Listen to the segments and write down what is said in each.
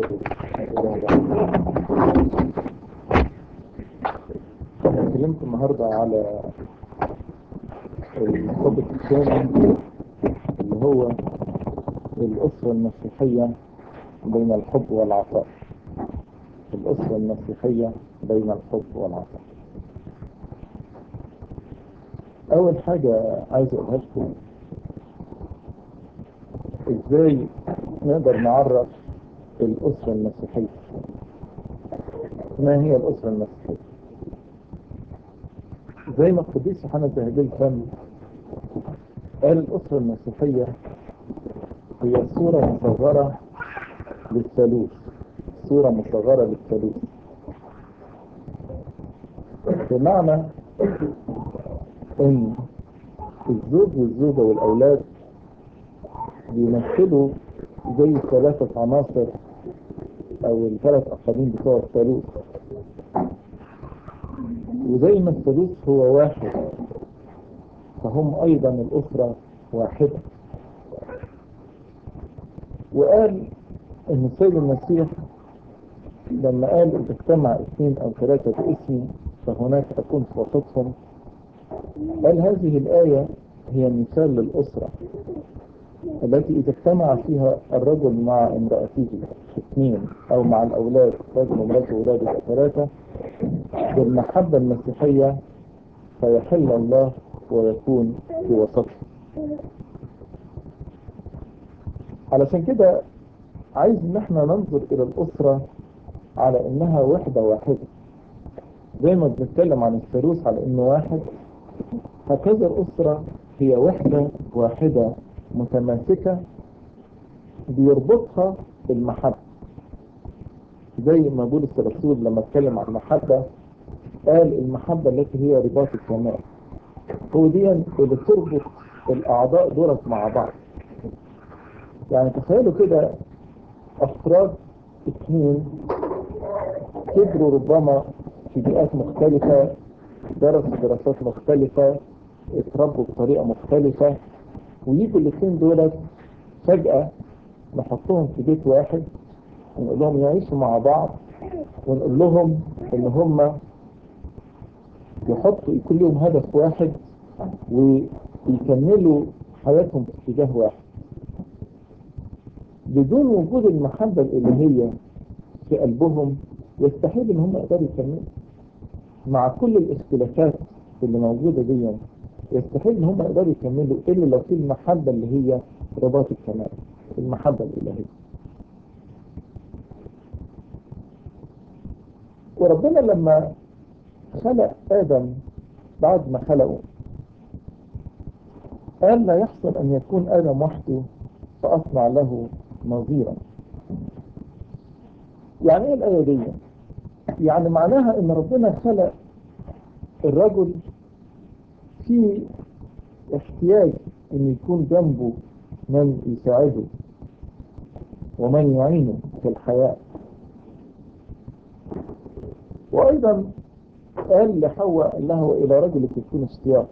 الإله الرحيم. أنا اتكلمت النهاردة على الطابق الثاني اللي هو الأسرة المسيحية بين الحب والعطاء الأسرة المسيحية بين الحب والعطاء أول حاجة عايز أقولها لكم إزاي نقدر نعرف الأسرة المسيحية ما هي الأسرة المسيحية زي ما القديس يوحنا زهديل كان قال الأسرة المسيحية هي صورة مصغرة للثالوث صورة مصغرة للثالوث بمعنى ان الزوج والزوجة والأولاد بيمثلوا زي ثلاثة عناصر أو الثلاث أقاليم بتوع الثالوث وزي ما الثالوث هو واحد فهم أيضا الأسرة واحدة وقال ان السيد المسيح لما قال اذا اجتمع اثنين او ثلاثة باسمي فهناك اكون في وسطهم قال هذه الآية هي مثال للأسرة التي إذا اجتمع فيها الرجل مع امرأته اثنين أو مع الأولاد رجل وامرأته وأولاده ثلاثة بالمحبة المسيحية فيحل الله ويكون في وسطهم علشان كده عايز ان احنا ننظر الى الاسرة على انها وحدة واحدة زي ما بنتكلم عن الثالوث على انه واحد هكذا الاسرة هي وحدة واحدة متماسكة بيربطها المحبة زي ما بولس الرسول لما اتكلم عن المحبة قال المحبة التي هي رباط الكمال هو دي اللي تربط الاعضاء دولت مع بعض يعني تخيلوا كده افراد اثنين كبروا ربما في بيئات مختلفة درسوا دراسات مختلفة اتربوا بطريقة مختلفة ويجوا الاثنين دولت فجأة نحطهم في بيت واحد ونقول لهم يعيشوا مع بعض ونقول لهم ان هم يحطوا يكون لهم هدف واحد ويكملوا حياتهم في اتجاه واحد بدون وجود المحبة الإلهية في قلبهم يستحيل ان هم يقدروا يكملوا مع كل الاختلافات اللي موجودة دي يستحيل ان هم يقدروا يكملوا الا لو في المحبة اللي هي رباط الكمال المحبة الإلهية وربنا لما خلق آدم بعد ما خلقه قال لا يحصل أن يكون آدم وحده فأصنع له نظيرا يعني ايه الآية دي يعني معناها ان ربنا خلق الرجل في احتياج ان يكون جنبه من يساعده ومن يعينه في الحياة وايضا قال لحواء قال له الى رجلك يكون اشتياق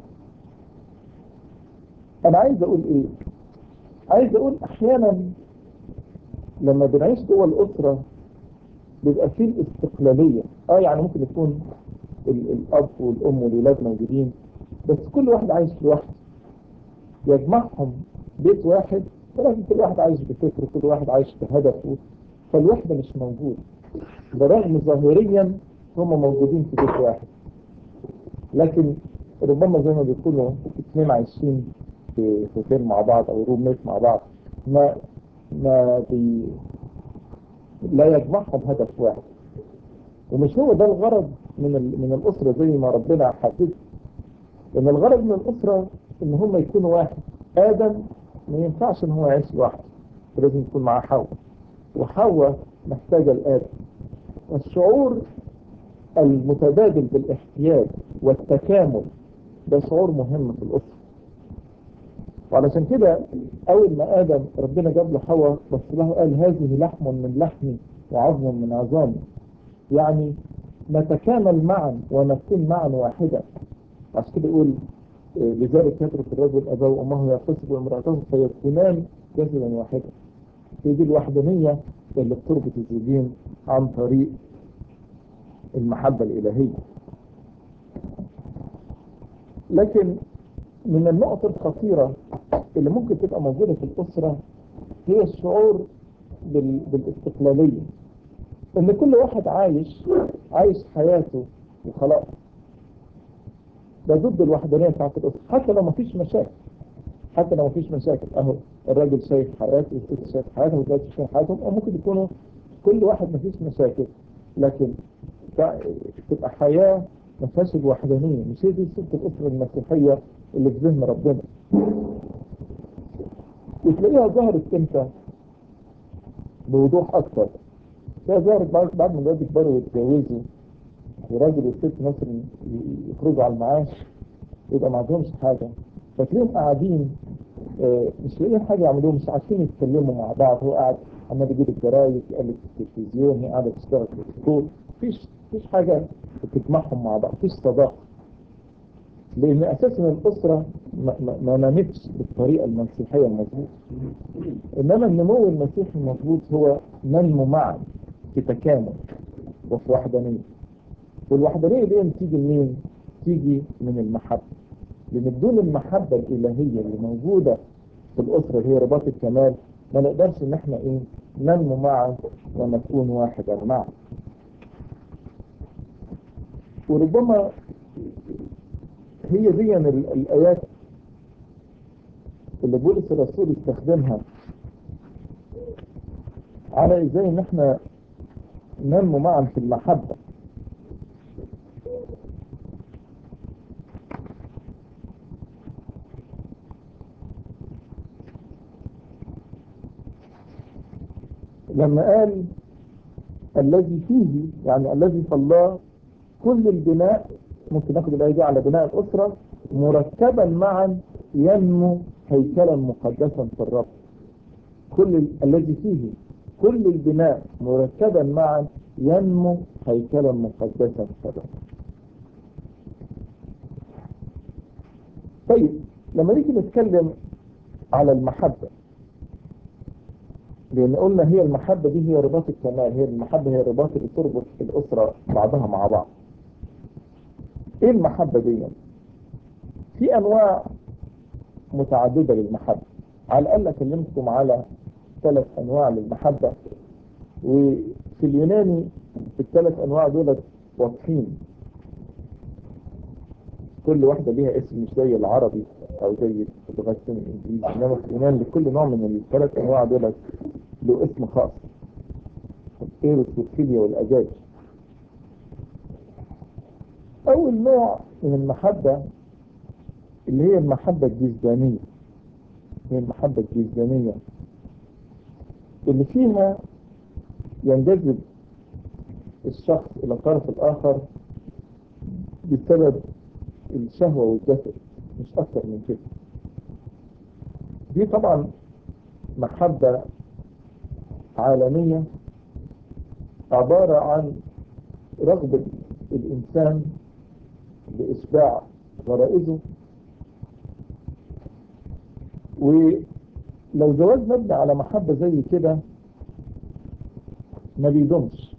انا عايز اقول ايه عايز اقول احيانا لما بنعيش جوه الاسره بيبقى فيه الاستقلاليه اه يعني ممكن يكون ال- الاب والام والولاد موجودين بس كل واحد عايش لوحده يجمعهم بيت واحد ولكن كل واحد عايش بفكره كل واحد عايش بهدفه فالوحده مش موجود برغم ظاهريا هم موجودين في بيت واحد لكن ربما زي ما بيكونوا اثنين عايشين في في فيلم مع بعض او روم ميت مع بعض ما ما بي لا يجمعهم هدف واحد ومش هو ده الغرض من ال... من الاسره زي ما ربنا حدد ان الغرض من الاسره ان هم يكونوا واحد ادم ما ينفعش ان هو يعيش لوحده لازم يكون معاه حواء وحواء محتاجه لادم الشعور المتبادل بالاحتياج والتكامل ده شعور مهم في الاسره وعلشان كده اول ما ادم ربنا جاب له حواء بس له قال هذه لحم من لحمي وعظم من عظامي يعني نتكامل معا ونكون معا واحدا عشان كده يقول آه، لذلك يترك الرجل اباه وامه يغتصب امراته فيكونان جسدا واحدا هي دي الوحدانيه اللي بتربط الزوجين عن طريق المحبة الإلهية لكن من النقط الخطيرة اللي ممكن تبقى موجودة في الأسرة هي الشعور بال... بالاستقلالية إن كل واحد عايش عايش حياته وخلاص ده ضد الوحدانية بتاعت الأسرة حتى لو مفيش مشاكل حتى لو مفيش مشاكل أهو الراجل شايف حياته والست شايف حياته والولاد شايف حياتهم أو ممكن يكونوا كل واحد مفيش مشاكل لكن تبقى حياة ما فيهاش الوحدانية مش هي دي صورة الأسرة المسيحية اللي في ذهن ربنا وتلاقيها ظهرت امتى بوضوح أكثر هي ظهرت بعد بعد ما الولاد يكبروا ويتجوزوا والراجل والست مثلا يخرجوا على المعاش يبقى ما عندهمش حاجة فتلاقيهم قاعدين آه، مش لاقيين حاجة يعملوها مش عارفين يتكلموا مع بعض هو قاعد عمال يجيب الجرايد يقلب في التلفزيون هي قاعدة تشتغل في السكول مفيش مفيش حاجة بتجمعهم مع بعض مفيش صداقة لأن أساسا الأسرة ما, ما, ما نمتش بالطريقة المسيحية المظبوطة إنما النمو المسيحي المظبوط هو ننمو معا في تكامل وفي وحدانية والوحدانية دي تيجي منين؟ تيجي من المحبة لأن بدون المحبة الإلهية اللي موجودة في الأسرة اللي هي رباط الكمال ما نقدرش إن إحنا إيه ننمو معا ونكون واحدا معا وربما هي دي ال- الآيات اللي بولس الرسول استخدمها على ازاي ان احنا ننمو معا في المحبة لما قال الذي فيه يعني الذي في الله كل البناء ممكن ناخد الآية دي على بناء الأسرة مركبا معا ينمو هيكلا مقدسا في الرب كل ال- الذي فيه كل البناء مركبا معا ينمو هيكلا مقدسا في الرب طيب لما نيجي نتكلم على المحبة لأن قلنا هي المحبة دي هي رباط الكمال هي المحبة هي الرباط اللي تربط الأسرة بعضها مع بعض ايه المحبة دي في انواع متعددة للمحبة على الاقل اكلمكم على ثلاث انواع للمحبة وفي اليوناني الثلاث انواع دول واضحين كل واحدة ليها اسم مش زي العربي او زي اللغات الانجليزي انما في اليونان لكل نوع من الثلاث انواع دول له اسم خاص الايروس والفيليا والاجاج أول نوع من المحبة اللي هي المحبة الجزدانية هي المحبة الجزدانية اللي فيها ينجذب الشخص إلى الطرف الآخر بسبب الشهوة والجسد مش أكثر من كده دي طبعا محبة عالمية عبارة عن رغبة الإنسان بإشباع غرائزه ولو زواج مبني على محبة زي كده ما بيدومش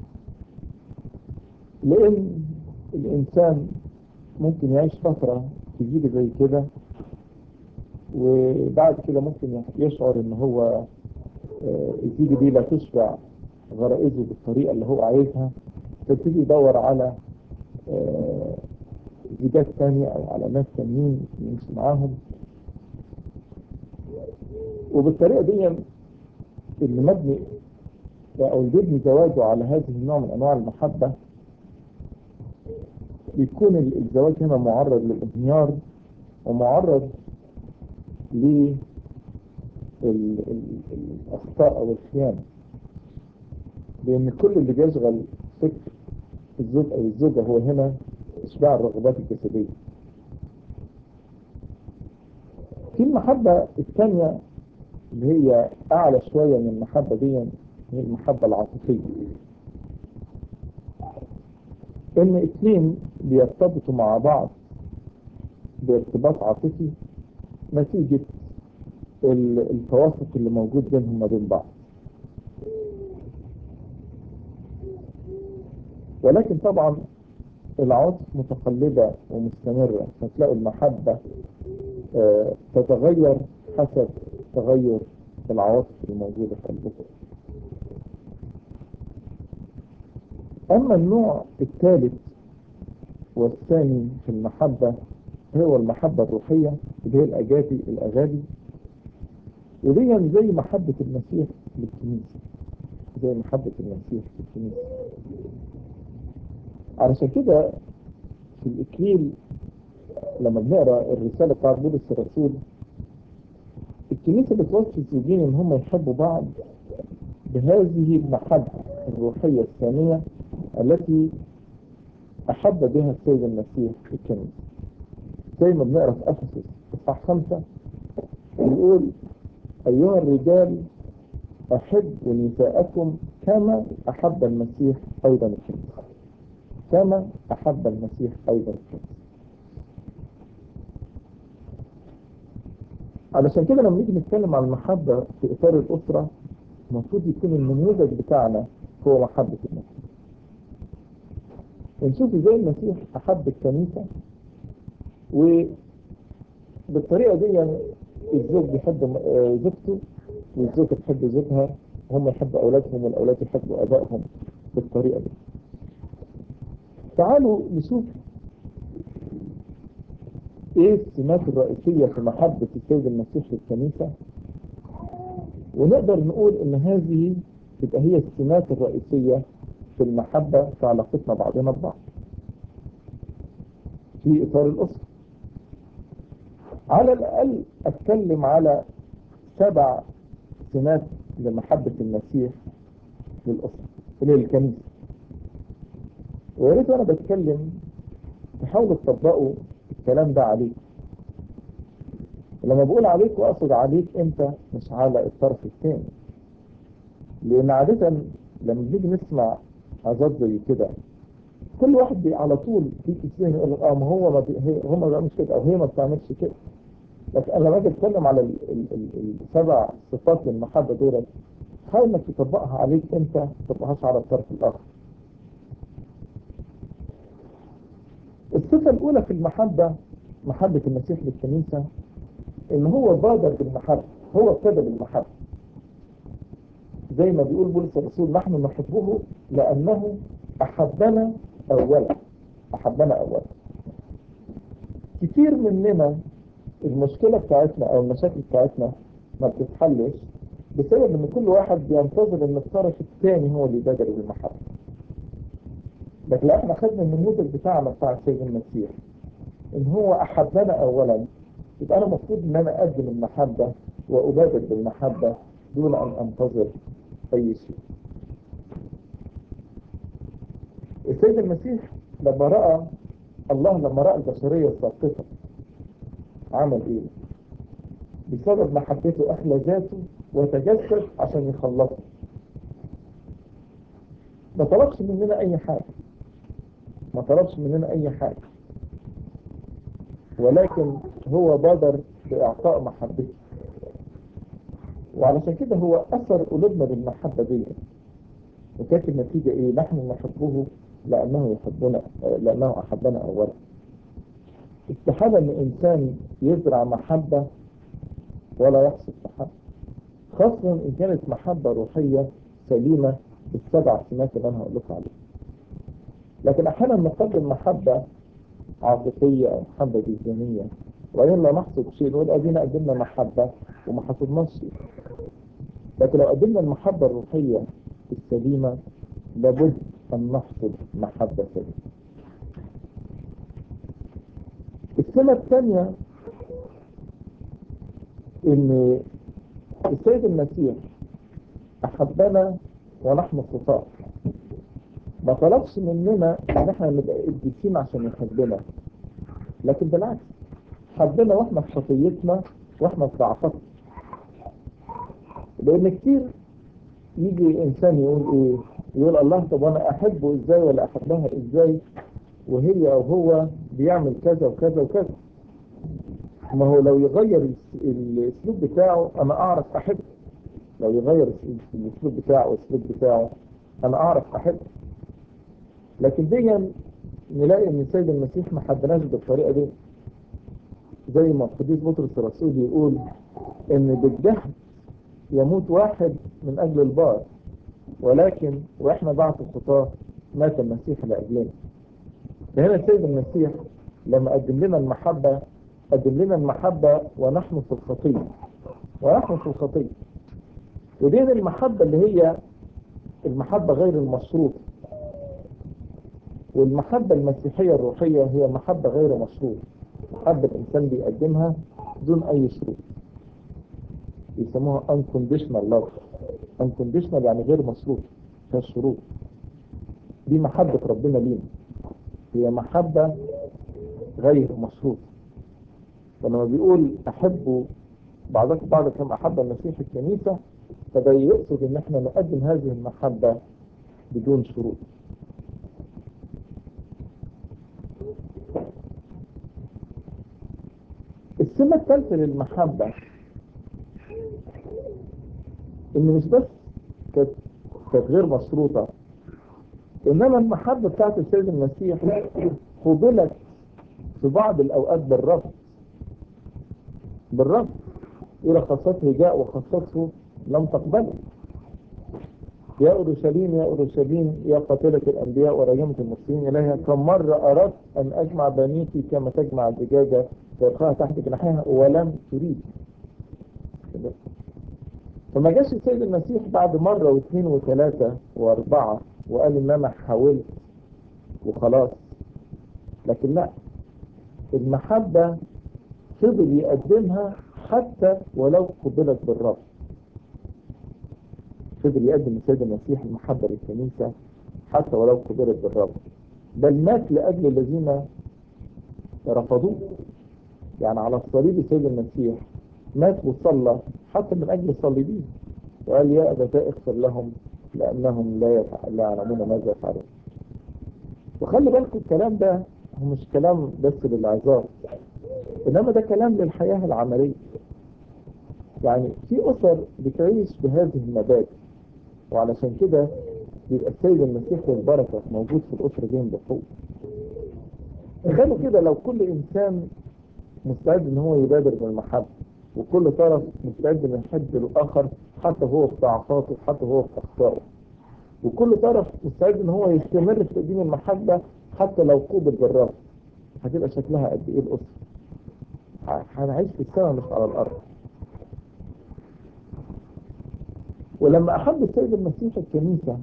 لأن الإنسان ممكن يعيش فترة تجيب زي كده وبعد كده ممكن يشعر ان هو آه، الزيجة دي لا تشبع غرائزه بالطريقة اللي هو عايزها فيبتدي يدور على آه، زيجات تانية او على ناس تانيين يمشي معاهم وبالطريقة دي اللي مبني او اللي بيبني زواجه على هذه النوع من انواع المحبة بيكون ال- الزواج هنا معرض للانهيار ومعرض ل ال- ال- الأخطاء أو الخيانة لأن كل اللي بيشغل فكر الزوج أو الزوجة هو هنا إشباع الرغبات الجسدية في المحبة الثانية اللي هي أعلى شوية من المحبة دي هي المحبة العاطفية إن اتنين بيرتبطوا مع بعض بارتباط عاطفي نتيجة ال- التوافق اللي موجود بينهم وبين بعض ولكن طبعا العواطف متقلبة ومستمرة فتلاقوا المحبة آه، تتغير حسب تغير العواطف الموجودة في قلبكم أما النوع الثالث والثاني في المحبة هو المحبة الروحية اللي هي الأجابي الأغابي ودي زي محبة المسيح للكنيسة زي محبة المسيح للكنيسة علشان كده في الإكليل لما بنقرا الرسالة بتاع بولس الرسول الكنيسة بتوصي الزوجين إن هم يحبوا بعض بهذه المحبة الروحية الثانية التي أحب بها السيد المسيح الكنيسة زي ما بنقرا في أفسس إصحاح خمسة بيقول أيها الرجال أحبوا نساءكم كما أحب المسيح أيضا الكنيسة كما أحب المسيح أيضا الكنيسة علشان كده لما نيجي نتكلم عن المحبة في إطار الأسرة المفروض يكون النموذج بتاعنا هو محبة المسيح ونشوف ازاي المسيح أحب الكنيسة وبالطريقة دي يعني الزوج بيحب آه، زوجته والزوجة تحب زوجها وهم يحبوا أولادهم والأولاد يحبوا أبائهم بالطريقة دي تعالوا نشوف ايه السمات الرئيسية في محبة السيد المسيح للكنيسة ونقدر نقول ان هذه تبقى هي السمات الرئيسية في المحبة في علاقتنا بعضنا ببعض في اطار الاسرة على الاقل اتكلم على سبع سمات لمحبة المسيح للاسرة للكنيسة ويا ريت وانا بتكلم تحاولوا تطبقوا الكلام ده عليك لما بقول عليك واقصد عليك انت مش على الطرف الثاني لان عادة لما بنيجي نسمع عظات زي كده كل واحد بي على طول بيجي في ذهنه يقول لك اه ما هو ما بي هي هو ما بيعملش كده او هي ما بتعملش كده بس انا لما اجي اتكلم على ال ال ال السبع صفات للمحبه دول حاول انك تطبقها عليك انت ما تطبقهاش على الطرف الاخر الصفة الأولى في المحبة محبة المسيح للكنيسة إن هو بادر بالمحبة هو ابتدى بالمحبة زي ما بيقول بولس الرسول نحن نحبه لأنه أحبنا أولا أحبنا أولا كتير مننا المشكلة بتاعتنا أو المشاكل بتاعتنا ما بتتحلش بسبب إن كل واحد بينتظر إن الطرف الثاني هو اللي يبادر بالمحبة لكن لو احنا خدنا النموذج بتاعنا بتاع السيد المسيح ان هو احبنا اولا يبقى انا المفروض ان انا اقدم المحبة وابادر بالمحبة دون ان انتظر اي شيء السيد المسيح لما رأى الله لما رأى البشرية الساقطة عمل ايه بسبب محبته اخلى ذاته وتجسد عشان يخلصه ما طلبش مننا اي حاجة ما طلبش مننا اي حاجة ولكن هو بادر باعطاء محبته وعلشان كده هو اثر قلوبنا بالمحبة دي وكانت النتيجة ايه نحن نحبه لانه يحبنا لانه احبنا اولا استحالة ان انسان يزرع محبة ولا يحصد محبة خاصة ان كانت محبة روحية سليمة بالسبع سمات اللي انا هقول لكم عليها لكن احيانا نقدم محبة عاطفية او محبة جسدانية وبعدين لا نحصد شيء نقول ادينا قدمنا محبة وما حصدناش شيء لكن لو قدمنا المحبة الروحية السليمة لابد ان نحصد محبة سليمة السنة الثانية ان السيد المسيح احبنا ونحن خطاة ما طلبش مننا ان احنا نبقى قديسين عشان يحبنا لكن بالعكس حبنا واحنا في خطيتنا واحنا في ضعفتنا لان كتير يجي انسان يقول ايه يقول الله طب انا احبه ازاي ولا احبها ازاي وهي او هو بيعمل كذا وكذا وكذا ما هو لو يغير الاسلوب بتاعه انا اعرف احبه لو يغير الاسلوب بتاعه والاسلوب بتاعه انا اعرف احبه لكن دي نلاقي ان السيد المسيح ما حبناش بالطريقه دي زي ما القديس بطرس الرسول يقول ان بالجهل يموت واحد من اجل البار ولكن واحنا بعد الخطاه مات المسيح لاجلنا فهنا السيد المسيح لما قدم لنا المحبه قدم لنا المحبه ونحن في الخطيه ونحن في الخطيه ودي المحبه اللي هي المحبه غير المشروطه والمحبة المسيحية الروحية هي محبة غير مشروط محبة الإنسان بيقدمها بدون أي شروط يسموها unconditional love unconditional يعني غير مشروط فيها شروط دي محبة ربنا لينا هي محبة غير مشروط فلما بيقول أحبوا بعضكم بعض كما أحب المسيح الكنيسة فده يقصد إن احنا نقدم هذه المحبة بدون شروط السمة الثالثة للمحبة إن مش بس كانت كانت غير مشروطة إنما المحبة بتاعت السيد المسيح قبلت في بعض الأوقات بالرفض بالرفض إلى خاصته جاء وخاصته لم تقبله يا أورشليم يا أورشليم يا قاتلة الأنبياء ورجمة المسلمين إليها كم مرة أردت أن أجمع بنيتي كما تجمع الدجاجة تلقاها تحت جناحها ولم تريد فما جاش السيد المسيح بعد مرة واثنين وثلاثة وأربعة وقال إن أنا حاولت وخلاص لكن لا المحبة فضل يقدمها حتى ولو قبلت بالرفض فضل يقدم السيد المسيح المحبة للكنيسة حتى ولو قبلت بالرفض بل مات لأجل الذين رفضوه يعني على الصليب السيد المسيح مات وصلى حتى من أجل الصليبين وقال يا أبتاء اغفر لهم لأنهم لا لا يعلمون ماذا يفعلون وخلي بالكم الكلام ده هو مش كلام بس للعظات إنما ده كلام للحياة العملية يعني في أسر بتعيش بهذه المبادئ وعلشان كده يبقى السيد المسيح والبركة موجود في الأسرة دي بقوة تخيلوا كده لو كل إنسان مستعد ان هو يبادر بالمحبة وكل طرف مستعد انه يحب الاخر حتى هو في ضعفاته حتى هو في اخطائه وكل طرف مستعد ان هو يستمر في تقديم المحبة حتى لو قوبل بالرفض هتبقى شكلها قد ايه الاسرة هنعيش في السماء مش على الارض ولما احب السيد المسيح الكنيسة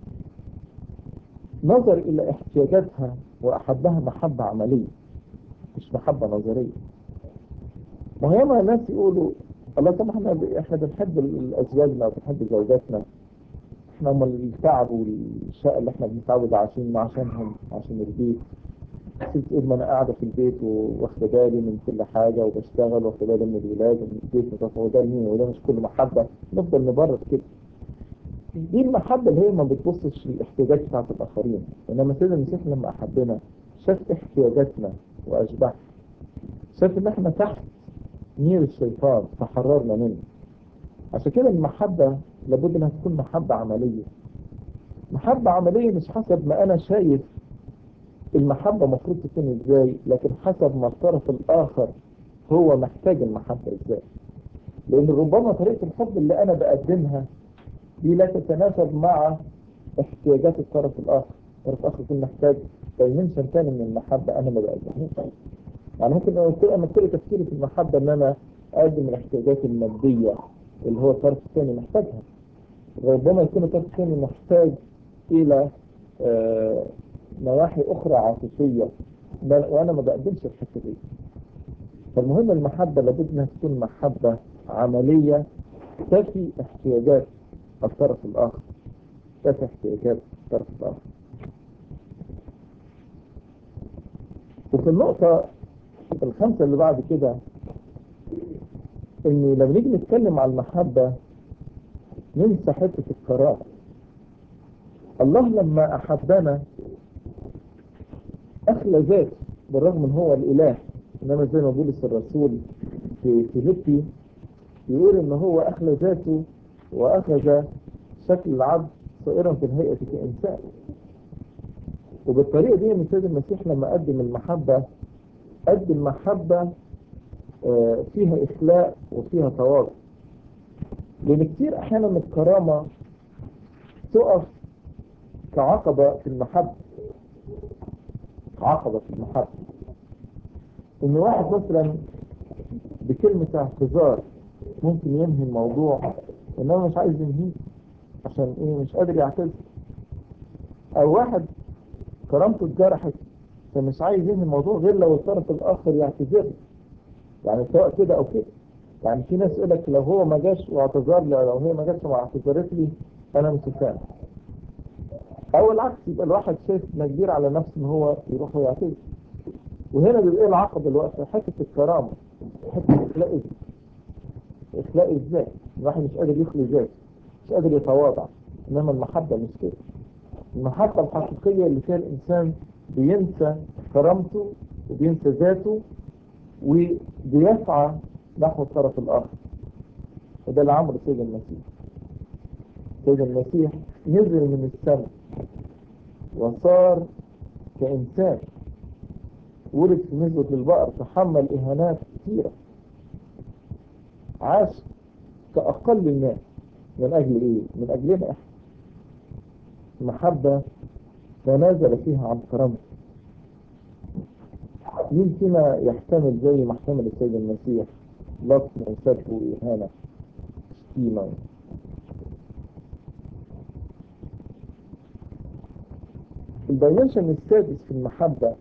نظر الى احتياجاتها واحبها محبة عملية مش محبة نظرية وهيما ناس يقولوا الله طب احنا احنا بنحب ازواجنا وبنحب زوجاتنا احنا هم التعب والشقة اللي احنا بنتعود عشان عشانهم عشان البيت ست تقول ما انا قاعدة في البيت واخدة بالي من كل حاجة وبشتغل واخدة بالي من الولاد ومن البيت هو ده مين وده مش كل محبة نفضل نبرر كده دي المحبة اللي هي ما بتبصش للاحتياجات بتاعت الآخرين إنما سيدنا المسيح لما أحبنا شاف احتياجاتنا وأشبعنا شاف إن إحنا تحت نير الشيطان فحررنا منه عشان كده المحبة لابد إنها تكون محبة عملية محبة عملية مش حسب ما أنا شايف المحبة المفروض تكون إزاي لكن حسب ما الطرف الآخر هو محتاج المحبة إزاي لأن ربما طريقة الحب اللي أنا بقدمها دي لا تتناسب مع احتياجات الطرف الآخر الطرف الآخر يكون محتاج دايمنشن تاني من المحبة أنا ما بقدمهاش يعني ممكن أقول أنا كل تفكيري في المحبة إن أنا أقدم الاحتياجات المادية اللي هو الطرف الثاني محتاجها ربما يكون الطرف الثاني محتاج إلى آه نواحي أخرى عاطفية وأنا ما بقدمش الحتة دي فالمهم المحبة لابد أنها تكون محبة عملية تفي احتياجات الطرف الآخر تفي احتياجات الطرف الآخر وفي النقطة الخمسة اللي بعد كده ان لما نيجي نتكلم عن المحبة ننسى حتة الكراهة الله لما أحبنا أخلى ذاته بالرغم ان هو الإله إنما زي ما بولس الرسول في فيليبي يقول ان هو أخلى ذاته وأخذ شكل العبد صائرا في الهيئة كإنسان وبالطريقة دي ان السيد المسيح لما قدم المحبة قدم محبة آه، فيها إخلاء وفيها تواضع لأن كتير أحيانا الكرامة تقف كعقبة في المحبة عقبة في المحبة إن واحد مثلا بكلمة اعتذار ممكن ينهي الموضوع إنما مش عايز ينهيه عشان إيه مش قادر يعتذر أو واحد كرامته اتجرحت فمش عايز ينهي الموضوع غير لو الطرف الآخر يعتذر له. يعني سواء كده أو كده يعني في ناس يقول لك لو هو ما جاش واعتذر لي لو هي ما جاتش واعتذرت لي أنا مش مسامح أو العكس يبقى الواحد شايف إنه كبير على نفسه إن هو يروح ويعتذر وهنا بيبقى ايه العقبة الوقت حتة الكرامة حتة إخلاء إزاي إخلاء إزاي الواحد مش قادر يخلي ذاته مش قادر يتواضع إنما المحبة مش كده المحبة الحقيقية اللي فيها الإنسان بينسى كرامته وبينسى ذاته وبيسعى نحو الطرف الآخر وده اللي عمله سيد المسيح سيد المسيح نزل من السماء وصار كإنسان ولد في نزوة البقر تحمل إهانات كثيرة عاش كأقل الناس من أجل إيه؟ من أجلنا إحنا محبة تنازل فيها عن كرامته مين فينا يحتمل زي ما احتمل السيد المسيح لطم وسب وإهانة شتيمة الدايمنشن السادس في المحبة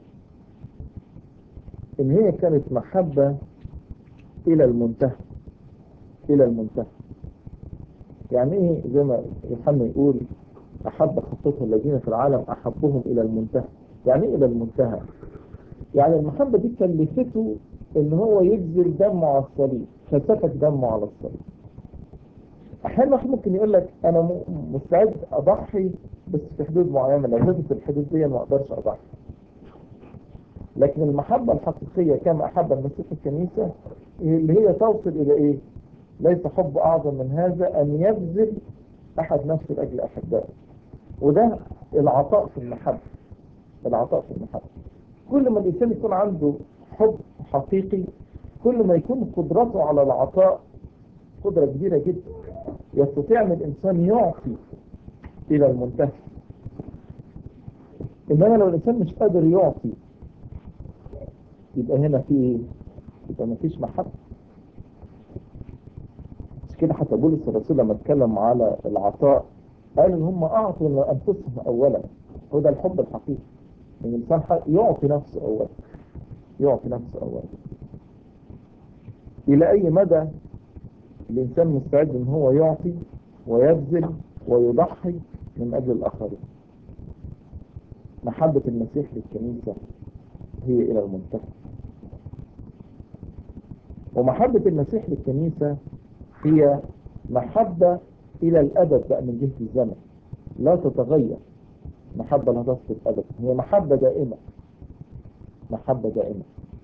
ان هي كانت محبة الى المنتهى الى المنتهى يعني ايه زي ما يوحنا يقول احب خطته الذين في العالم احبهم الى المنتهى يعني ايه الى المنتهى يعني المحبة دي كلفته ان هو يبذل دمه على الصليب فسفك دمه على الصليب احيانا واحد ممكن يقول لك انا م- مستعد اضحي بس في حدود معينة لو هزت الحدود دي ما اقدرش اضحي لكن المحبة الحقيقية كما أحب المسيح الكنيسة اللي هي توصل إلى إيه؟ ليس حب أعظم من هذا أن يبذل أحد نفسه لأجل أحبائه وده العطاء في المحبة العطاء في المحبة كل ما الإنسان يكون عنده حب حقيقي كل ما يكون قدرته على العطاء قدرة كبيرة جدا يستطيع أن الإنسان يعطي إلى المنتهى إنما لو الإنسان مش قادر يعطي يبقى هنا في ايه؟ يبقى ما فيش محبة مش كده حتى بولس الرسول لما اتكلم على العطاء قال ان هم اعطوا لانفسهم اولا هو ده الحب الحقيقي ان الانسان حق- يعطي نفسه اولا يعطي نفسه اولا الى اي مدى الانسان مستعد ان هو يعطي ويبذل ويضحي من اجل الاخرين محبة المسيح للكنيسة هي الى المنتهى ومحبة المسيح للكنيسة هي محبة إلى الأبد بقى من جهة الزمن لا تتغير محبة لا تسقط أبدا هي محبة دائمة محبة دائمة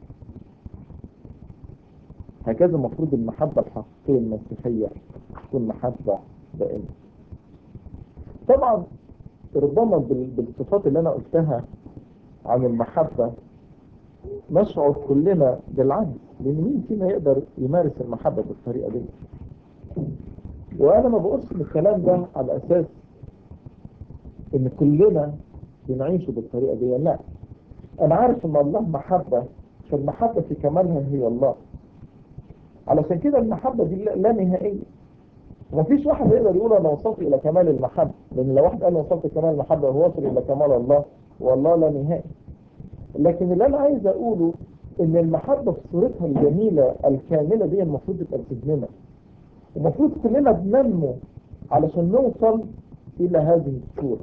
هكذا المفروض المحبة الحقيقية المسيحية تكون محبة دائمة طبعا ربما بال- بالصفات اللي أنا قلتها عن المحبة نشعر كلنا بالعجز لان مين فينا يقدر يمارس المحبة بالطريقة دي وانا ما بقولش ان الكلام ده على اساس ان كلنا بنعيشه بالطريقة دي لا انا عارف ان الله محبة فالمحبة في كمالها هي الله علشان كده المحبة دي لا لا نهائية ومفيش واحد يقدر يقول انا وصلت الى كمال المحبة لان لو واحد قال وصلت كمال المحبة هو وصل الى كمال الله والله لا نهائي لكن اللي انا عايز اقوله ان المحبة في صورتها الجميلة الكاملة دي المفروض تبقى في ذهننا المفروض كلنا بننمو علشان نوصل الى هذه الصورة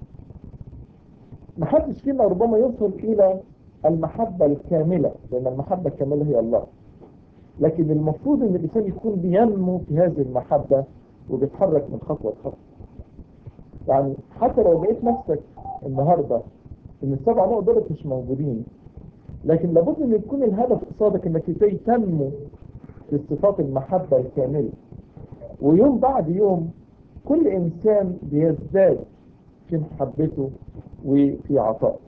محدش فينا ربما يوصل الى المحبة الكاملة لان المحبة الكاملة هي الله لكن المفروض ان الانسان يكون بينمو في هذه المحبة وبيتحرك من خطوة لخطوة يعني حتى لو لقيت نفسك النهاردة ان السبع نقط دولت مش موجودين لكن لابد ان يكون الهدف قصادك انك ازاي تنمو في صفات المحبة الكاملة ويوم بعد يوم كل انسان بيزداد في محبته وفي عطاء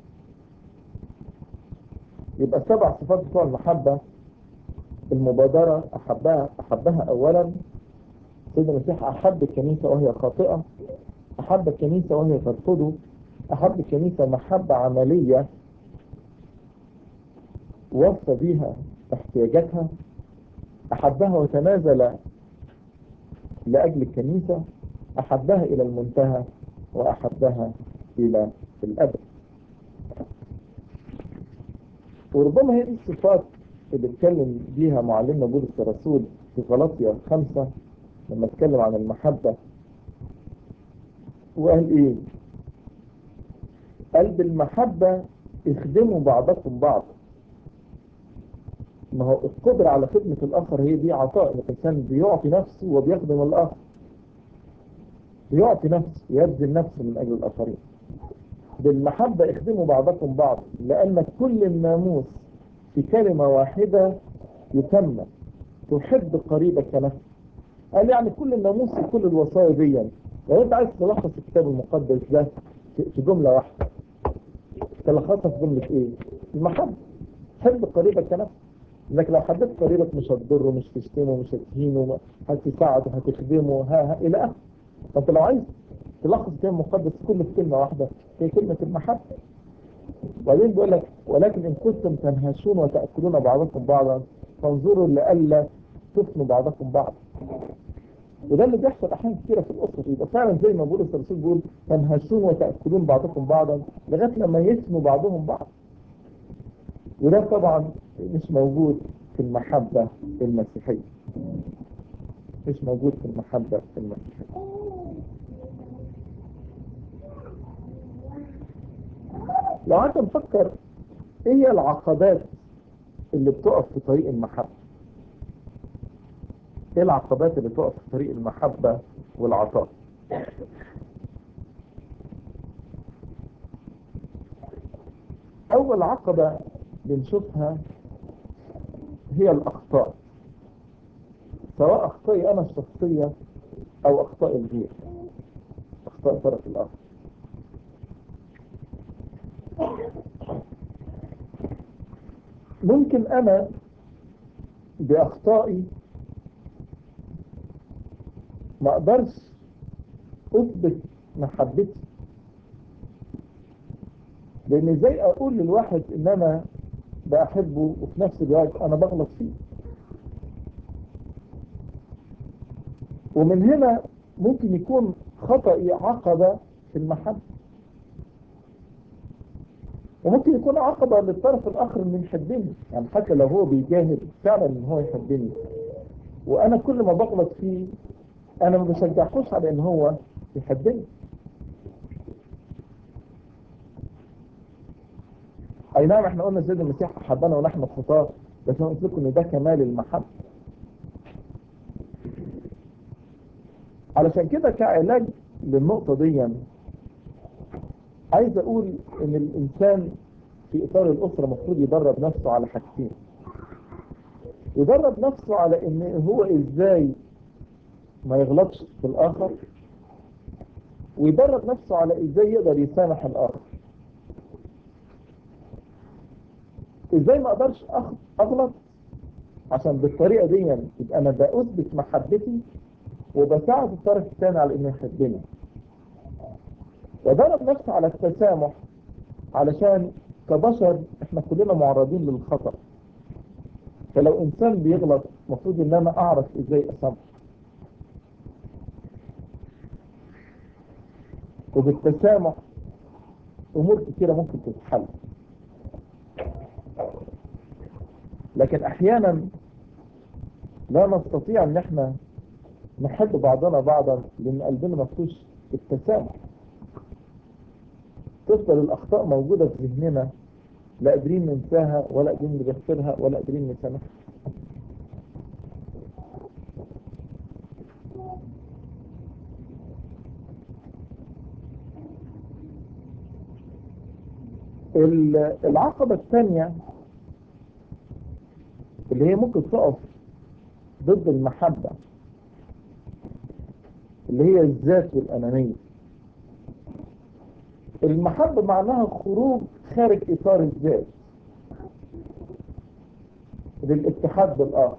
يبقى السبع صفات بتوع المحبة المبادرة أحبها أحبها أولا سيدنا المسيح أحب الكنيسة وهي خاطئة أحب الكنيسة وهي ترفضه أحب الكنيسة محبة عملية وصى بيها احتياجاتها أحبها وتنازل لأجل الكنيسة أحبها إلى المنتهى وأحبها إلى الأبد وربما هي دي الصفات اللي اتكلم بيها معلمنا بولس الرسول في غلطية خمسة لما اتكلم عن المحبة وقال ايه قال بالمحبة اخدموا بعضكم بعض ما هو القدرة على خدمة الآخر هي دي عطاء الإنسان بيعطي نفسه وبيخدم الآخر بيعطي نفسه يبذل نفسه من أجل الآخرين بالمحبة اخدموا بعضكم بعض لأن كل الناموس في كلمة واحدة يتم تحب قريبك كنفسك قال يعني كل الناموس في كل الوصايا دي لو انت عايز تلخص الكتاب المقدس ده في جملة واحدة تلخصها في جملة ايه المحبة حب قريبك كنفسك انك لو حبيت قريبك مش هتضره مش تشتمه مش هتهينه هتساعده هتخدمه ها ها الى اخره فانت لو عايز تلخص الكتاب المقدس كله في كلمة واحدة هي كلمة المحبة وبعدين بيقول لك ولكن ان كنتم تنهشون وتأكلون بعضكم بعضا فانظروا لئلا تفنوا بعضكم بعض وده اللي بيحصل احيانا كثيره في الاسره يبقى فعلا زي ما بولس الرسول بيقول تنهشون وتاكلون بعضكم بعضا لغايه لما يفنوا بعضهم بعض وده طبعا مش موجود في المحبه المسيحيه مش موجود في المحبه المسيحيه لو قعدت نفكر ايه هي العقبات اللي بتقف في طريق المحبه ايه العقبات اللي تقف في طريق المحبة والعطاء اول عقبة بنشوفها هي الاخطاء سواء اخطائي انا الشخصية او اخطاء الغير اخطاء الطرف الاخر ممكن انا باخطائي ما اقدرش اثبت محبتي لان ازاي اقول للواحد ان انا بحبه وفي نفس الوقت انا بغلط فيه ومن هنا ممكن يكون خطأي عقبة في المحبة وممكن يكون عقبة للطرف الآخر انه يحبني يعني حتى لو هو بيجاهد فعلا ان هو يحبني وانا كل ما بغلط فيه انا ما بشجعهوش على ان هو يحبني اي نعم احنا قلنا سيد المسيح احبنا ونحن خطاه بس انا قلت لكم ان ده كمال المحبه علشان كده كعلاج للنقطة دي عايز اقول ان الانسان في اطار الاسرة المفروض يدرب نفسه على حاجتين يدرب نفسه على ان هو ازاي ما يغلطش في الاخر ويدرب نفسه على ازاي يقدر يسامح الاخر ازاي ما اقدرش اغلط عشان بالطريقة دي يبقى انا بأثبت محبتي وبساعد الطرف الثاني على انه يحبني ودرب نفسه على التسامح علشان كبشر احنا كلنا معرضين للخطأ فلو انسان بيغلط المفروض ان انا اعرف ازاي اسامح وبالتسامح امور كثيرة ممكن تتحل لكن احيانا لا نستطيع ان احنا نحب بعضنا بعضا لان قلبنا مفتوش التسامح تفضل الاخطاء موجودة في ذهننا لا قادرين ننساها ولا قادرين نغفرها ولا قادرين نسامحها العقبة الثانية اللي هي ممكن تقف ضد المحبة اللي هي الذات والأنانية المحبة معناها خروج خارج إطار الذات للاتحاد بالآخر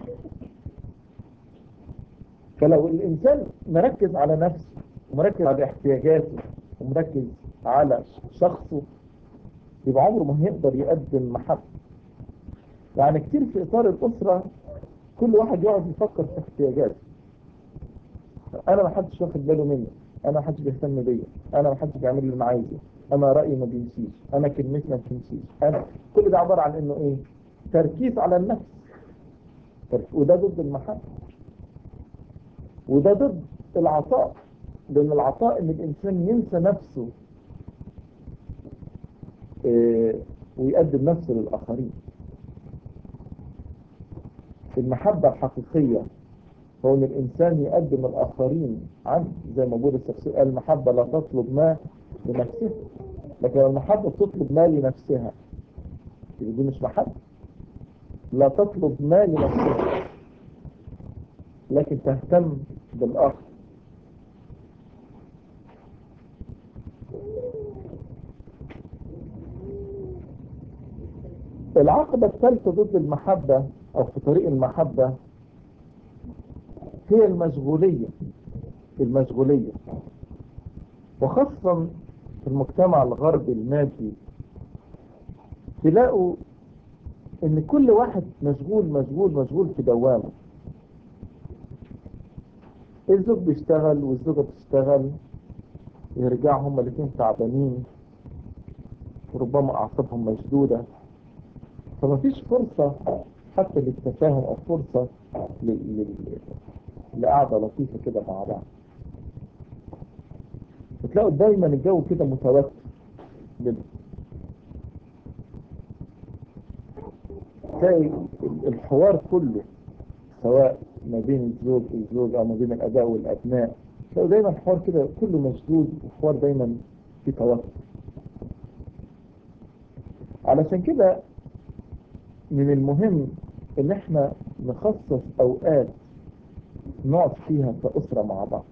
فلو الإنسان مركز على نفسه ومركز على احتياجاته ومركز على شخصه يبقى عمره ما هيقدر يقدم محبة يعني كتير في إطار الأسرة كل واحد يقعد يفكر في احتياجاته أنا ما حدش واخد باله مني أنا ما حدش بيهتم بيا أنا ما حدش بيعمل اللي أنا عايزه أنا رأيي ما بيمشيش أنا كلمتي ما بتمشيش أنا كل ده عبارة عن إنه إيه تركيز على النفس وده ضد المحبة وده ضد العطاء لأن العطاء إن الإنسان ينسى نفسه إيه ويقدم نفسه للآخرين المحبة الحقيقية هو ان الانسان يقدم الاخرين عنه زي ما بولس الرسول قال المحبة لا تطلب ما لنفسها لكن المحبة بتطلب ما لنفسها دي مش محبة لا تطلب ما لنفسها لكن تهتم بالاخر العقبة الثالثة ضد المحبة او في طريق المحبة هي المشغولية المشغولية وخاصة في المجتمع الغربي المادي تلاقوا ان كل واحد مشغول مشغول مشغول في دوامه الزوج بيشتغل والزوجة بتشتغل يرجعوا هما الاثنين تعبانين وربما اعصابهم مشدودة فما فيش فرصة حتى للتفاهم او فرصة لل... لقعدة لطيفة كده مع بعض بتلاقوا دايما الجو كده متوتر جدا تلاقي الحوار كله سواء ما بين الزوج والزوج او ما بين الاباء والابناء تلاقوا دايما الحوار كده كله مشدود وحوار دايما في توتر علشان كده من المهم ان احنا نخصص اوقات نقعد فيها كأسرة مع بعض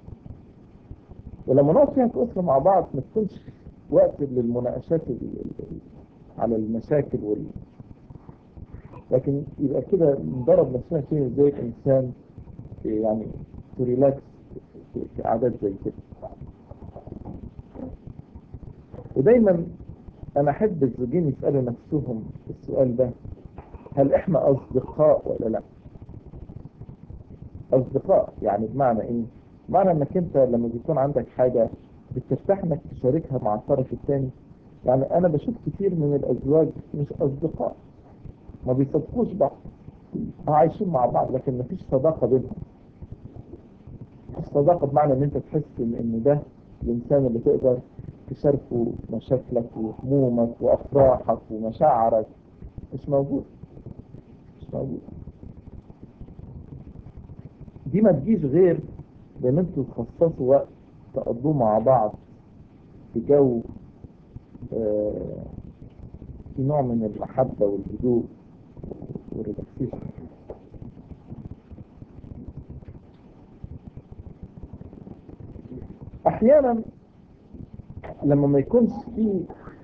ولما نقعد فيها كأسرة مع بعض ما تكونش وقت للمناقشات على المشاكل وال لكن يبقى كده نضرب نفسنا فيه ازاي الانسان يعني تريلاكس في عادات زي كده ودايما انا احب الزوجين يسألوا نفسهم السؤال ده هل احنا اصدقاء ولا لا اصدقاء يعني بمعنى ايه بمعنى انك انت لما بيكون عندك حاجة بترتاح انك تشاركها مع الطرف الثاني يعني انا بشوف كتير من الازواج مش اصدقاء ما بيصدقوش بعض عايشين مع بعض لكن ما فيش صداقة بينهم مفيش صداقة بمعنى ان انت تحس ان, إن ده الانسان اللي تقدر تشاركه مشاكلك وهمومك وافراحك ومشاعرك مش موجود مش موجود دي ما تجيش غير بان انتوا تخصصوا وقت تقضوه مع بعض في جو آه في نوع من المحبة والهدوء والريلاكسيشن احيانا لما ما يكونش في